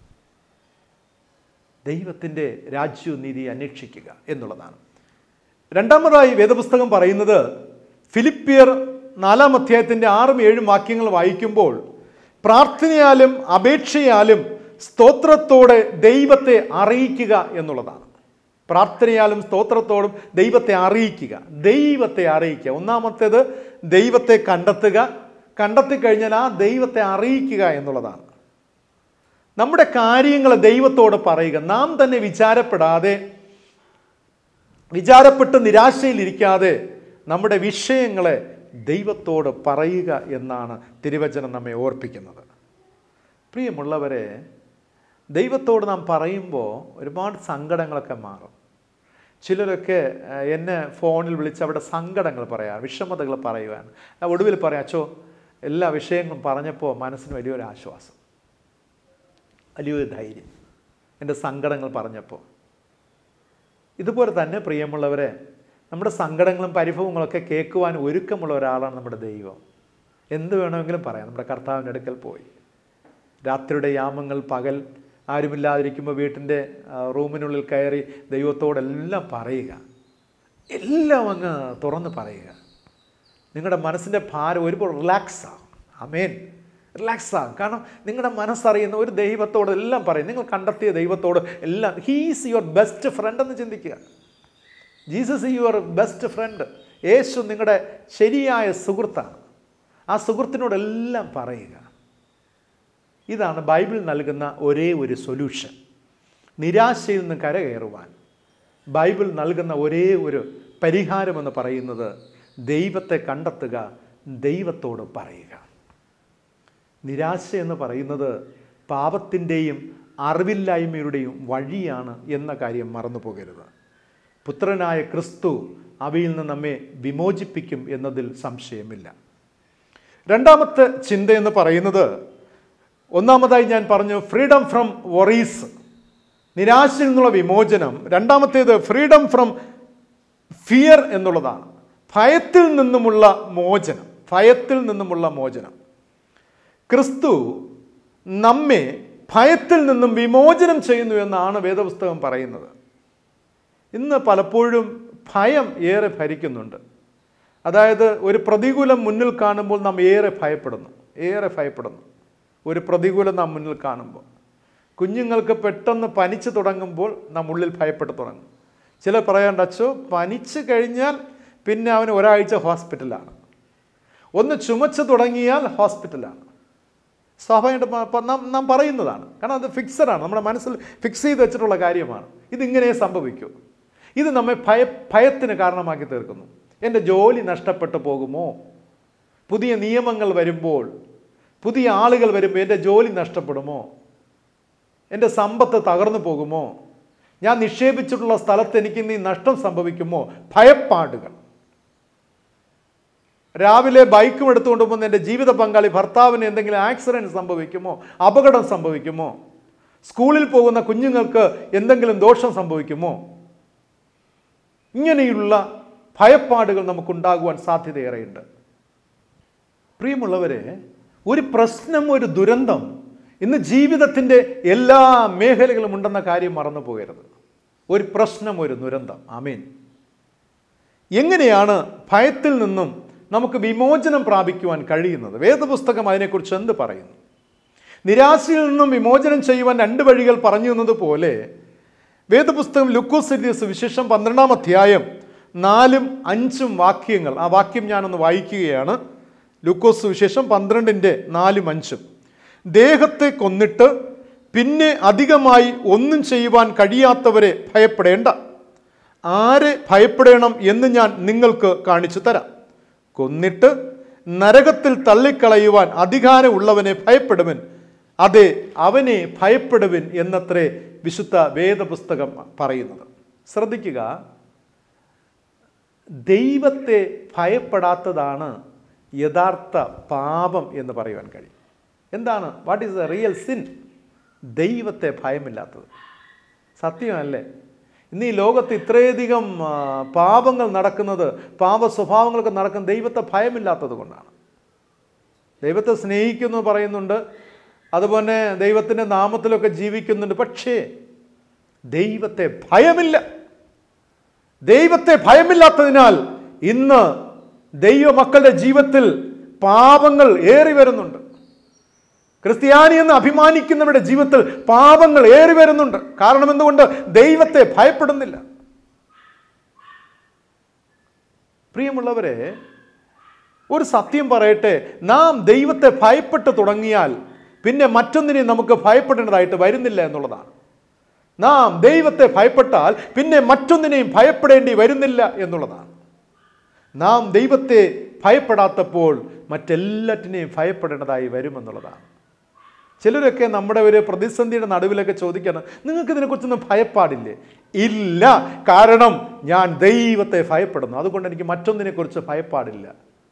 ദൈവത്തിൻ്റെ രാജ്യവും നീതി അന്വേഷിക്കുക എന്നുള്ളതാണ് രണ്ടാമതായി വേദപുസ്തകം പറയുന്നത് ഫിലിപ്പിയർ നാലാം അധ്യായത്തിൻ്റെ ആറും ഏഴും വാക്യങ്ങൾ വായിക്കുമ്പോൾ പ്രാർത്ഥനയാലും അപേക്ഷയാലും സ്തോത്രത്തോടെ ദൈവത്തെ അറിയിക്കുക എന്നുള്ളതാണ് പ്രാർത്ഥനയാലും സ്തോത്രത്തോടും ദൈവത്തെ അറിയിക്കുക ദൈവത്തെ അറിയിക്കുക ഒന്നാമത്തേത് ദൈവത്തെ കണ്ടെത്തുക കണ്ടെത്തി കഴിഞ്ഞാൽ ആ ദൈവത്തെ അറിയിക്കുക എന്നുള്ളതാണ് നമ്മുടെ കാര്യങ്ങൾ ദൈവത്തോട് പറയുക നാം തന്നെ വിചാരപ്പെടാതെ വിചാരപ്പെട്ട് നിരാശയിലിരിക്കാതെ നമ്മുടെ വിഷയങ്ങളെ ദൈവത്തോട് പറയുക എന്നാണ് തിരുവചനം നമ്മെ ഓർപ്പിക്കുന്നത് പ്രിയമുള്ളവരെ ദൈവത്തോട് നാം പറയുമ്പോൾ ഒരുപാട് സങ്കടങ്ങളൊക്കെ മാറും ചിലരൊക്കെ ഏഹ്, എന്നെ ഫോണിൽ വിളിച്ച് അവിടെ സങ്കടങ്ങൾ പറയാൻ വിഷമതകൾ പറയുവാൻ ഞാൻ ഒടുവിൽ പറയാം അച്ചോ എല്ലാ വിഷയങ്ങളും പറഞ്ഞപ്പോൾ മനസ്സിന് വലിയൊരു ആശ്വാസം വലിയൊരു ധൈര്യം എൻ്റെ സങ്കടങ്ങൾ പറഞ്ഞപ്പോൾ ഇതുപോലെ തന്നെ പ്രിയമുള്ളവരെ നമ്മുടെ സങ്കടങ്ങളും പരിഭവങ്ങളൊക്കെ കേൾക്കുവാൻ ഒരുക്കമുള്ള ഒരാളാണ് നമ്മുടെ ദൈവം എന്ത് വേണമെങ്കിലും പറയാം നമ്മുടെ കർത്താവിൻ്റെ അടുക്കൽ പോയി രാത്രിയുടെ യാമങ്ങൾ പകൽ ആരുമില്ലാതിരിക്കുമ്പോൾ വീട്ടിൻ്റെ ആ, റൂമിനുള്ളിൽ കയറി ദൈവത്തോടെല്ലാം പറയുക എല്ലാം അങ്ങ് തുറന്ന് പറയുക നിങ്ങളുടെ മനസ്സിൻ്റെ ഭാരം ഒരുപാട് റിലാക്സ് ആകും അമേൻ റിലാക്സ് ആകും കാരണം നിങ്ങളുടെ മനസ്സറിയുന്ന ഒരു ദൈവത്തോട് എല്ലാം പറയും നിങ്ങൾ കണ്ടെത്തിയ ദൈവത്തോട് എല്ലാം ഹീസ് യുവർ ബെസ്റ്റ് ഫ്രണ്ട് എന്ന് ചിന്തിക്കുക ജീസസ് യുവർ ബെസ്റ്റ് ഫ്രണ്ട് യേശു നിങ്ങളുടെ ശരിയായ സുഹൃത്താണ് ആ സുഹൃത്തിനോടെല്ലാം പറയുക ഇതാണ് ബൈബിൾ നൽകുന്ന ഒരേ ഒരു സൊല്യൂഷൻ നിരാശയിൽ നിന്ന് കരകയറുവാൻ ബൈബിൾ നൽകുന്ന ഒരേ ഒരു പരിഹാരമെന്ന് പറയുന്നത് ദൈവത്തെ കണ്ടെത്തുക ദൈവത്തോട് പറയുക നിരാശ എന്ന് പറയുന്നത് പാപത്തിൻ്റെയും അറിവില്ലായ്മയുടെയും വഴിയാണ് എന്ന കാര്യം മറന്നു പോകരുത് പുത്രനായ ക്രിസ്തു അവയിൽ നിന്ന് നമ്മെ വിമോചിപ്പിക്കും എന്നതിൽ സംശയമില്ല രണ്ടാമത്തെ ചിന്ത എന്ന് പറയുന്നത് ഒന്നാമതായി ഞാൻ പറഞ്ഞു ഫ്രീഡം ഫ്രം വറീസ് നിരാശയിൽ നിന്നുള്ള വിമോചനം രണ്ടാമത്തേത് ഫ്രീഡം ഫ്രം ഫിയർ എന്നുള്ളതാണ് ഭയത്തിൽ നിന്നുമുള്ള മോചനം ഭയത്തിൽ നിന്നുമുള്ള മോചനം ക്രിസ്തു നമ്മെ ഭയത്തിൽ നിന്നും വിമോചനം ചെയ്യുന്നു എന്നാണ് വേദപുസ്തകം പറയുന്നത് ഇന്ന് പലപ്പോഴും ഭയം ഏറെ ഭരിക്കുന്നുണ്ട് അതായത് ഒരു പ്രതികൂലം മുന്നിൽ കാണുമ്പോൾ നാം ഏറെ ഭയപ്പെടുന്നു ഏറെ ഭയപ്പെടുന്നു ഒരു പ്രതികൂലം നാം മുന്നിൽ കാണുമ്പോൾ കുഞ്ഞുങ്ങൾക്ക് പെട്ടെന്ന് പനിച്ച് തുടങ്ങുമ്പോൾ നാം ഉള്ളിൽ ഭയപ്പെട്ട് തുടങ്ങും ചിലർ പറയാണ്ട് അച്ചോ പനിച്ച് കഴിഞ്ഞാൽ പിന്നെ അവന് ഒരാഴ്ച ഹോസ്പിറ്റലാണ് ഒന്ന് ചുമച്ച് തുടങ്ങിയാൽ ഹോസ്പിറ്റലാണ് സ്വാഭാവികമായിട്ട് പ- പ- നാം നാം പറയുന്നതാണ് കാരണം അത് ഫിക്സഡാണ് നമ്മുടെ മനസ്സിൽ ഫിക്സ് ചെയ്ത് വെച്ചിട്ടുള്ള കാര്യമാണ് ഇതിങ്ങനെ സംഭവിക്കൂ ഇത് നമ്മെ ഭയ ഭയത്തിന് കാരണമാക്കി തീർക്കുന്നു എൻ്റെ ജോലി നഷ്ടപ്പെട്ടു പോകുമോ പുതിയ നിയമങ്ങൾ വരുമ്പോൾ പുതിയ ആളുകൾ വരുമ്പോൾ എൻ്റെ ജോലി നഷ്ടപ്പെടുമോ എൻ്റെ സമ്പത്ത് തകർന്നു പോകുമോ ഞാൻ നിക്ഷേപിച്ചിട്ടുള്ള സ്ഥലത്ത് എനിക്ക് ഇനി നഷ്ടം സംഭവിക്കുമോ ഭയപ്പാടുകൾ രാവിലെ ബൈക്കും എടുത്തുകൊണ്ട് പോകുന്ന എൻ്റെ ജീവിത പങ്കാളി ഭർത്താവിന് എന്തെങ്കിലും ആക്സിഡൻറ്റ് സംഭവിക്കുമോ അപകടം സംഭവിക്കുമോ സ്കൂളിൽ പോകുന്ന കുഞ്ഞുങ്ങൾക്ക് എന്തെങ്കിലും ദോഷം സംഭവിക്കുമോ ഇങ്ങനെയുള്ള ഭയപ്പാടുകൾ നമുക്കുണ്ടാകുവാൻ സാധ്യതയേറെയുണ്ട് പ്രിയമുള്ളവരെ ഒരു പ്രശ്നം ഒരു ദുരന്തം ഇന്ന് ജീവിതത്തിൻ്റെ എല്ലാ മേഖലകളും ഉണ്ടെന്ന കാര്യം മറന്നു പോകരുത് ഒരു പ്രശ്നം ഒരു ദുരന്തം ആമീൻ എങ്ങനെയാണ് ഭയത്തിൽ നിന്നും നമുക്ക് വിമോചനം പ്രാപിക്കുവാൻ കഴിയുന്നത് വേദപുസ്തകം അതിനെക്കുറിച്ച് എന്ത് പറയുന്നു നിരാശയിൽ നിന്നും വിമോചനം ചെയ്യുവാൻ രണ്ട് വഴികൾ പറഞ്ഞു തന്നതുപോലെ വേദപുസ്തകം ലുക്കോസ് എഴുതിയ സുവിശേഷം പന്ത്രണ്ടാം അധ്യായം നാലും അഞ്ചും വാക്യങ്ങൾ ആ വാക്യം ഞാനൊന്ന് വായിക്കുകയാണ് ലുക്കോസ് സുവിശേഷം പന്ത്രണ്ടിൻ്റെ നാലും അഞ്ചും ദേഹത്തെ കൊന്നിട്ട് പിന്നെ അധികമായി ഒന്നും ചെയ്യുവാൻ കഴിയാത്തവരെ ഭയപ്പെടേണ്ട ആരെ ഭയപ്പെടണം എന്ന് ഞാൻ നിങ്ങൾക്ക് കാണിച്ചു തരാം കൊന്നിട്ട് നരകത്തിൽ തള്ളിക്കളയുവാൻ അധികാരമുള്ളവനെ ഭയപ്പെടുവൻ അതെ അവനെ ഭയപ്പെടുവിൻ എന്നത്രേ വിശുദ്ധ വേദപുസ്തകം പറയുന്നത് ശ്രദ്ധിക്കുക ദൈവത്തെ ഭയപ്പെടാത്തതാണ് യഥാർത്ഥ പാപം എന്ന് പറയുവാൻ കഴിയും എന്താണ് what is the real sin ദൈവത്തെ ഭയമില്ലാത്തത് സത്യമല്ലേ ഇന്ന് ഈ ലോകത്ത് ഇത്രയധികം ആ, പാപങ്ങൾ നടക്കുന്നത് പാപ സ്വഭാവങ്ങളൊക്കെ നടക്കുന്ന ദൈവത്തെ ഭയമില്ലാത്തത് കൊണ്ടാണ് ദൈവത്തെ സ്നേഹിക്കുന്നു പറയുന്നുണ്ട് അതുപോലെ ദൈവത്തിൻ്റെ നാമത്തിലൊക്കെ ജീവിക്കുന്നുണ്ട് പക്ഷേ ദൈവത്തെ ഭയമില്ല ദൈവത്തെ ഭയമില്ലാത്തതിനാൽ ഇന്ന് ദൈവമക്കളുടെ ജീവിതത്തിൽ പാപങ്ങൾ ഏറി വരുന്നുണ്ട് ക്രിസ്ത്യാനി എന്ന് അഭിമാനിക്കുന്നവരുടെ ജീവിതത്തിൽ പാപങ്ങൾ ഏറി വരുന്നുണ്ട് കാരണം എന്തുകൊണ്ട് ദൈവത്തെ ഭയപ്പെടുന്നില്ല പ്രിയമുള്ളവരെ ഒരു സത്യം പറയട്ടെ നാം ദൈവത്തെ ഭയപ്പെട്ട് തുടങ്ങിയാൽ പിന്നെ മറ്റൊന്നിനെയും നമുക്ക് ഭയപ്പെടേണ്ടതായിട്ട് വരുന്നില്ല എന്നുള്ളതാണ് നാം ദൈവത്തെ ഭയപ്പെട്ടാൽ പിന്നെ മറ്റൊന്നിനെയും ഭയപ്പെടേണ്ടി വരുന്നില്ല എന്നുള്ളതാണ് നാം ദൈവത്തെ ഭയപ്പെടാത്തപ്പോൾ മറ്റെല്ലാറ്റിനെയും ഭയപ്പെടേണ്ടതായി വരുമെന്നുള്ളതാണ് ചിലരൊക്കെ നമ്മുടെ ഒരു പ്രതിസന്ധിയുടെ നടുവിലൊക്കെ ചോദിക്കാണ് നിങ്ങൾക്ക് ഇതിനെക്കുറിച്ചൊന്നും ഭയപ്പാടില്ലേ ഇല്ല കാരണം ഞാൻ ദൈവത്തെ ഭയപ്പെടുന്നു അതുകൊണ്ട് എനിക്ക് മറ്റൊന്നിനെക്കുറിച്ച് ഭയപ്പാടില്ല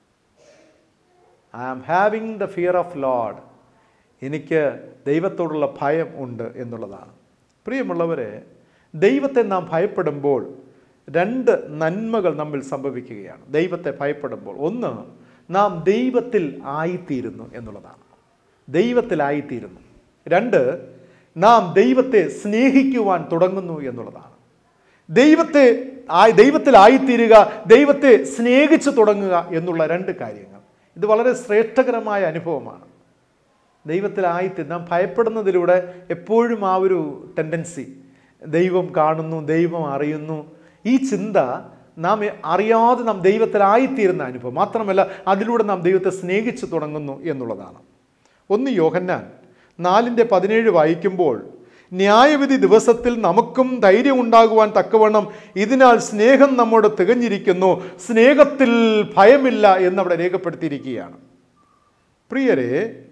I am having the fear of Lord എനിക്ക് ദൈവത്തോടുള്ള ഭയം ഉണ്ട് എന്നുള്ളതാണ് പ്രിയമുള്ളവരെ ദൈവത്തെ നാം ഭയപ്പെടുമ്പോൾ രണ്ട് നന്മകൾ നമ്മിൽ സംഭവിക്കുകയാണ് ദൈവത്തെ ഭയപ്പെടുമ്പോൾ ഒന്ന് നാം ദൈവത്തിൽ ആയിത്തീരുന്നു എന്നുള്ളതാണ് ദൈവത്തിലായിത്തീരുന്നു രണ്ട് നാം ദൈവത്തെ സ്നേഹിക്കുവാൻ തുടങ്ങുന്നു എന്നുള്ളതാണ് ദൈവത്തെ ആ- ദൈവത്തിലായിത്തീരുക ദൈവത്തെ സ്നേഹിച്ചു തുടങ്ങുക എന്നുള്ള രണ്ട് കാര്യങ്ങൾ ഇത് വളരെ ശ്രേഷ്ഠകരമായ അനുഭവമാണ് ദൈവത്തിലായിത്തി നാം ഭയപ്പെടുന്നതിലൂടെ എപ്പോഴും ആ ഒരു ടെൻഡൻസി ദൈവം കാണുന്നു ദൈവം അറിയുന്നു ഈ ചിന്ത നാം അറിയാതെ നാം ദൈവത്തിലായിത്തീരുന്ന അനുഭവം മാത്രമല്ല അതിലൂടെ നാം ദൈവത്തെ സ്നേഹിച്ചു തുടങ്ങുന്നു എന്നുള്ളതാണ് ഒന്ന് യോഹന്നാൻ നാലിൻ്റെ പതിനേഴ് വായിക്കുമ്പോൾ ന്യായവിധി ദിവസത്തിൽ നമുക്കും ധൈര്യം ഉണ്ടാകുവാൻ തക്കവണ്ണം ഇതിനാൽ സ്നേഹം നമ്മോട് തികഞ്ഞിരിക്കുന്നു സ്നേഹത്തിൽ ഭയമില്ല എന്നവിടെ രേഖപ്പെടുത്തിയിരിക്കുകയാണ് പ്രിയരെ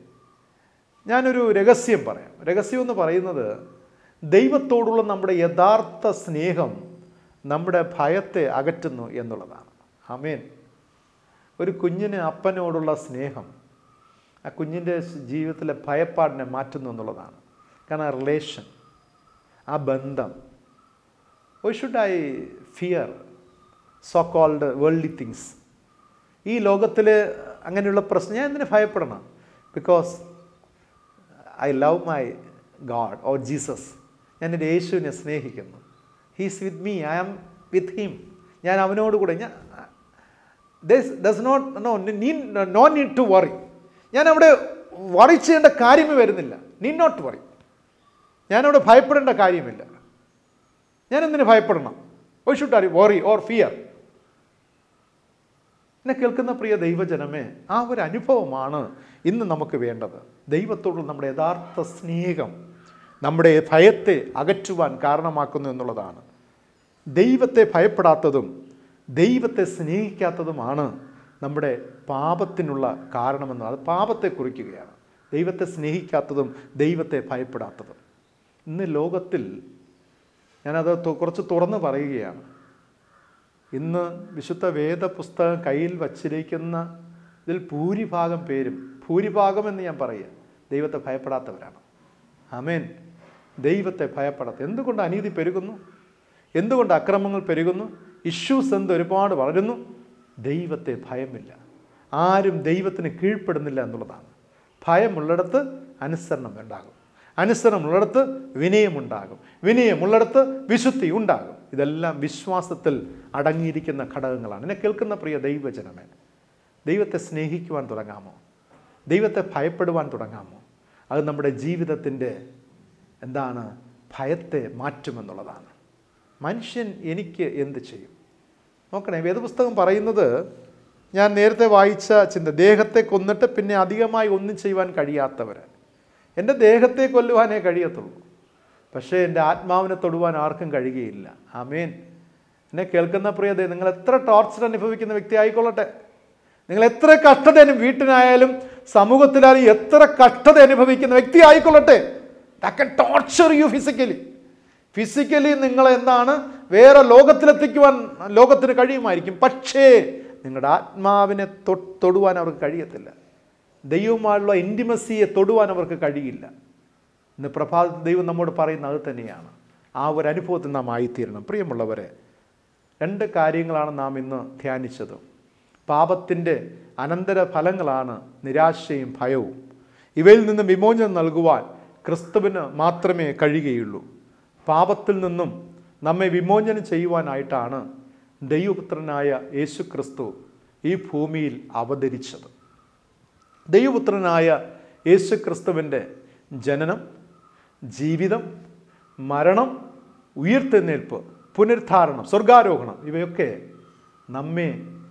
ഞാനൊരു രഹസ്യം പറയാം രഹസ്യം എന്ന് പറയുന്നത് ദൈവത്തോടുള്ള നമ്മുടെ യഥാർത്ഥ സ്നേഹം നമ്മുടെ ഭയത്തെ അകറ്റുന്നു എന്നുള്ളതാണ് അമേൻ ഒരു കുഞ്ഞിന് അപ്പനോടുള്ള സ്നേഹം ആ കുഞ്ഞിൻ്റെ ജീവിതത്തിലെ ഭയപ്പാടിനെ മാറ്റുന്നു എന്നുള്ളതാണ് കാരണം ആ റിലേഷൻ ആ ബന്ധം why should I fear so called worldly things ഈ ലോകത്തിൽ അങ്ങനെയുള്ള പ്രശ്നം ഞാൻ എന്തിനു ഭയപ്പെടണം because I love my God or Jesus ഞാൻ എൻ്റെ യേശുവിനെ സ്നേഹിക്കുന്നു he's with me I am with him ഞാൻ അവനോട് കൂടെ ഞാൻ does not no no need to worry ഞാൻ അവിടെ വറി ചെയ്യേണ്ട കാര്യമേ വരുന്നില്ല നീ നോട്ട് വറി ഞാനവിടെ ഭയപ്പെടേണ്ട കാര്യമില്ല ഞാൻ എന്തിനു ഭയപ്പെടണം why should are worry or fear എന്നെ കേൾക്കുന്ന പ്രിയ ദൈവജനമേ ആ ഒരു അനുഭവമാണ് ഇന്ന് നമുക്ക് വേണ്ടത് ദൈവത്തോടുള്ള നമ്മുടെ യഥാർത്ഥ സ്നേഹം നമ്മുടെ ഭയത്തെ അകറ്റുവാൻ കാരണമാക്കുന്നു എന്നുള്ളതാണ് ദൈവത്തെ ഭയപ്പെടാത്തതും ദൈവത്തെ സ്നേഹിക്കാത്തതുമാണ് നമ്മുടെ പാപത്തിനുള്ള കാരണമെന്ന് അത് പാപത്തെ കുറിക്കുകയാണ് ദൈവത്തെ സ്നേഹിക്കാത്തതും ദൈവത്തെ ഭയപ്പെടാത്തതും ഇന്ന് ലോകത്തിൽ ഞാനത് തു- കുറച്ച് തുറന്ന് പറയുകയാണ് ഇന്ന് വിശുദ്ധ വേദപുസ്തകം കയ്യിൽ വച്ചിരിക്കുന്ന ഇതിൽ ഭൂരിഭാഗം പേരും ഭൂരിഭാഗം എന്ന് ഞാൻ പറയുക ദൈവത്തെ ഭയപ്പെടാത്തവരാണ് ആമേൻ ദൈവത്തെ ഭയപ്പെടാത്ത എന്തുകൊണ്ട് അനീതി പെരുകുന്നു എന്തുകൊണ്ട് അക്രമങ്ങൾ പെരുകുന്നു ഇഷ്യൂസ് എന്ത് ഒരുപാട് വളരുന്നു ദൈവത്തെ ഭയമില്ല ആരും ദൈവത്തിന് കീഴ്പ്പെടുന്നില്ല എന്നുള്ളതാണ് ഭയമുള്ളിടത്ത് അനുസരണം ഉണ്ടാകും അനുസരണമുള്ളിടത്ത് വിനയമുണ്ടാകും വിനയമുള്ളിടത്ത് വിശുദ്ധി ഉണ്ടാകും ഇതെല്ലാം വിശ്വാസത്തിൽ അടങ്ങിയിരിക്കുന്ന ഘടകങ്ങളാണ് എന്നെ കേൾക്കുന്ന പ്രിയ ദൈവജനമേ ദൈവത്തെ സ്നേഹിക്കുവാൻ തുടങ്ങാമോ ദൈവത്തെ ഭയപ്പെടുവാൻ തുടങ്ങാമോ അത് നമ്മുടെ ജീവിതത്തിൻ്റെ എന്താണ് ഭയത്തെ മാറ്റുമെന്നുള്ളതാണ് മനുഷ്യൻ എനിക്ക് എന്ത് ചെയ്യും നോക്കണേ വേദപുസ്തകം പറയുന്നത് ഞാൻ നേരത്തെ വായിച്ച ചിന്ത ദേഹത്തെ കൊന്നിട്ട് പിന്നെ അധികമായി ഒന്നും ചെയ്യുവാൻ കഴിയാത്തവർ എൻ്റെ ദേഹത്തെ കൊല്ലുവാനേ കഴിയത്തുള്ളൂ പക്ഷേ എൻ്റെ ആത്മാവിനെ തൊടുവാൻ ആർക്കും കഴിയുകയില്ല ആമേൻ എന്നെ കേൾക്കുന്ന പ്രിയതേ നിങ്ങൾ എത്ര ടോർച്ചർ അനുഭവിക്കുന്ന വ്യക്തി ആയിക്കൊള്ളട്ടെ നിങ്ങൾ എത്ര കഷ്ടത അനു വീട്ടിനായാലും സമൂഹത്തിലായാലും എത്ര കഷ്ടത അനുഭവിക്കുന്ന വ്യക്തി ആയിക്കൊള്ളട്ടെ ടോർച്ചർ യു ഫിസിക്കലി ഫിസിക്കലി നിങ്ങൾ എന്താണ് വേറെ ലോകത്തിലെത്തിക്കുവാൻ ലോകത്തിന് കഴിയുമായിരിക്കും പക്ഷേ നിങ്ങളുടെ ആത്മാവിനെ തൊ- തൊടുവാൻ അവർക്ക് കഴിയത്തില്ല ദൈവവുമായുള്ള ഇൻറ്റിമസിയെ തൊടുവാൻ അവർക്ക് കഴിയില്ല ഇന്ന് പ്രഭാത ദൈവം നമ്മോട് പറയുന്നത് അത് തന്നെയാണ് ആ ഒരു അനുഭവത്തിൽ നാം ആയിത്തീരണം പ്രിയമുള്ളവരെ രണ്ട് കാര്യങ്ങളാണ് നാം ഇന്ന് ധ്യാനിച്ചത് പാപത്തിൻ്റെ അനന്തര ഫലങ്ങളാണ് നിരാശയും ഭയവും ഇവയിൽ നിന്ന് വിമോചനം നൽകുവാൻ ക്രിസ്തുവിന് മാത്രമേ കഴിയുകയുള്ളൂ പാപത്തിൽ നിന്നും നമ്മെ വിമോചനം ചെയ്യുവാനായിട്ടാണ് ദൈവപുത്രനായ യേശു ക്രിസ്തു ഈ ഭൂമിയിൽ അവതരിച്ചത് ദൈവപുത്രനായ യേശു ക്രിസ്തുവിൻ്റെ ജനനം ജീവിതം മരണം ഉയർത്തെഴുന്നേൽപ്പ് പുനരുദ്ധാരണം സ്വർഗാരോഹണം ഇവയൊക്കെ നമ്മെ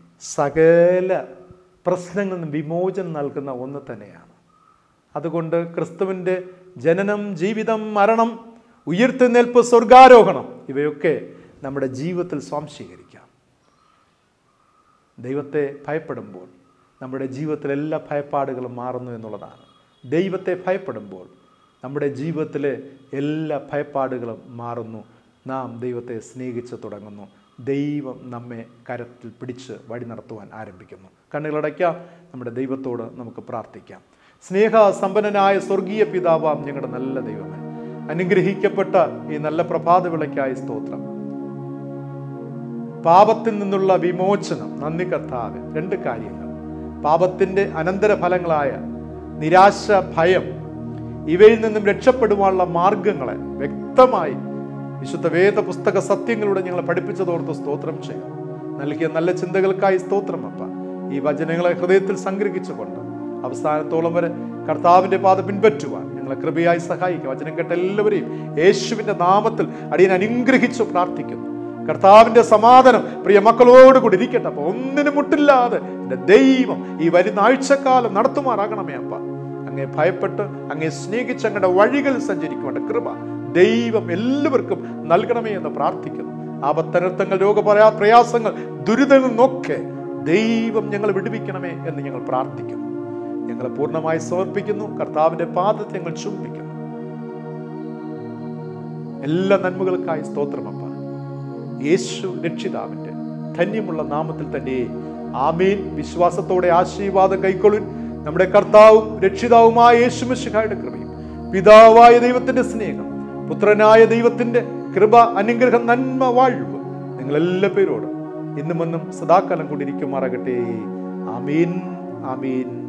സകല പ്രശ്നങ്ങളിൽ നിന്നും വിമോചനം നൽകുന്ന ഒന്ന് തന്നെയാണ് അതുകൊണ്ട് ക്രിസ്തുവിൻ്റെ ജനനം ജീവിതം മരണം ഉയർത്തെഴുന്നേൽപ്പ് സ്വർഗാരോഹണം ഇവയൊക്കെ നമ്മുടെ ജീവിതത്തിൽ സ്വാംശീകരിക്കാം ദൈവത്തെ ഭയപ്പെടുമ്പോൾ നമ്മുടെ ജീവിതത്തിലെ എല്ലാ ഭയപ്പാടുകളും മാറുന്നു എന്നുള്ളതാണ് ദൈവത്തെ ഭയപ്പെടുമ്പോൾ നമ്മുടെ ജീവിതത്തിലെ എല്ലാ ഭയപ്പാടുകളും മാറുന്നു നാം ദൈവത്തെ സ്നേഹിച്ച് തുടങ്ങുന്നു ദൈവം നമ്മെ കരത്തിൽ പിടിച്ച് വഴി നടത്തുവാൻ ആരംഭിക്കുന്നു കണ്ണുകളടയ്ക്കാം നമ്മുടെ ദൈവത്തോട് നമുക്ക് പ്രാർത്ഥിക്കാം സ്നേഹ സമ്പന്നനായ സ്വർഗീയ പിതാവാം ഞങ്ങളുടെ നല്ല ദൈവമേ അനുഗ്രഹിക്കപ്പെട്ട ഈ നല്ല പ്രഭാത വിളയ്ക്കായി സ്തോത്രം പാപത്തിൽ നിന്നുള്ള വിമോചനം നന്ദി കർത്താവ് രണ്ട് കാര്യങ്ങൾ പാപത്തിൻ്റെ അനന്തരഫലങ്ങളായ നിരാശ ഭയം ഇവയിൽ നിന്നും രക്ഷപ്പെടുവാനുള്ള മാർഗങ്ങളെ വ്യക്തമായി വിശുദ്ധ വേദ പുസ്തക സത്യങ്ങളിലൂടെ ഞങ്ങളെ പഠിപ്പിച്ചതോർത്ത് സ്തോത്രം ചെയ്യും നൽകിയ നല്ല ചിന്തകൾക്കായി സ്തോത്രം അപ്പ ഈ വചനങ്ങളെ ഹൃദയത്തിൽ സംഗ്രഹിച്ചുകൊണ്ട് അവസാനത്തോളം വരെ കർത്താവിന്റെ പാത പിൻപറ്റുവാൻ ഞങ്ങളെ കൃപയായി സഹായിക്കുക വചനം കേട്ട എല്ലാവരെയും യേശുവിന്റെ നാമത്തിൽ അടിയൻ അനുഗ്രഹിച്ചു പ്രാർത്ഥിക്കുന്നു കർത്താവിന്റെ സമാധാനം പ്രിയ മക്കളോടുകൂടി ഇരിക്കട്ടെ അപ്പൊ ഒന്നിനും മുട്ടില്ലാതെ എൻ്റെ ദൈവം ഈ വരുന്ന ആഴ്ചക്കാലം നടത്തുമാറാകണമേ അപ്പ അങ്ങേ ഭയപ്പെട്ട് അങ്ങേ സ്നേഹിച്ച് അങ്ങയുടെ വഴികളിൽ സഞ്ചരിക്കുവാൻ കൃപ ദൈവം എല്ലാവർക്കും നൽകണമേ എന്ന് പ്രാർത്ഥിക്കുന്നു ആപത്തനർത്ഥങ്ങൾ രോഗപരാ പ്രയാസങ്ങൾ ദുരിതങ്ങൾ നിന്നൊക്കെ ദൈവം ഞങ്ങൾ വിടുവിക്കണമേ എന്ന് ഞങ്ങൾ പ്രാർത്ഥിക്കുന്നു ഞങ്ങളെ പൂർണ്ണമായി സമർപ്പിക്കുന്നു കർത്താവിന്റെ പാദത്തിൽ ഞങ്ങൾ ചുംബിക്കുന്നു എല്ലാ നന്മകൾക്കായി സ്തോത്രമപ്പ യേശു രക്ഷിതാവിന്റെ ധന്യമുള്ള നാമത്തിൽ തന്നെ ആമേൻ വിശ്വാസത്തോടെ ആശീർവാദം കൈക്കൊള്ളുൻ നമ്മുടെ കർത്താവും രക്ഷിതാവുമായ യേശു മിശിഹായുടെ കൃപയും പിതാവായ ദൈവത്തിന്റെ സ്നേഹം പുത്രനായ ദൈവത്തിന്റെ കൃപ അനുഗ്രഹം നന്മ വാഴ്വ് നിങ്ങൾ എല്ലാ പേരോടും ഇന്നും എന്നും സദാകാലം കൊണ്ടിരിക്കുമാറാകട്ടെ ആമീൻ ആമീൻ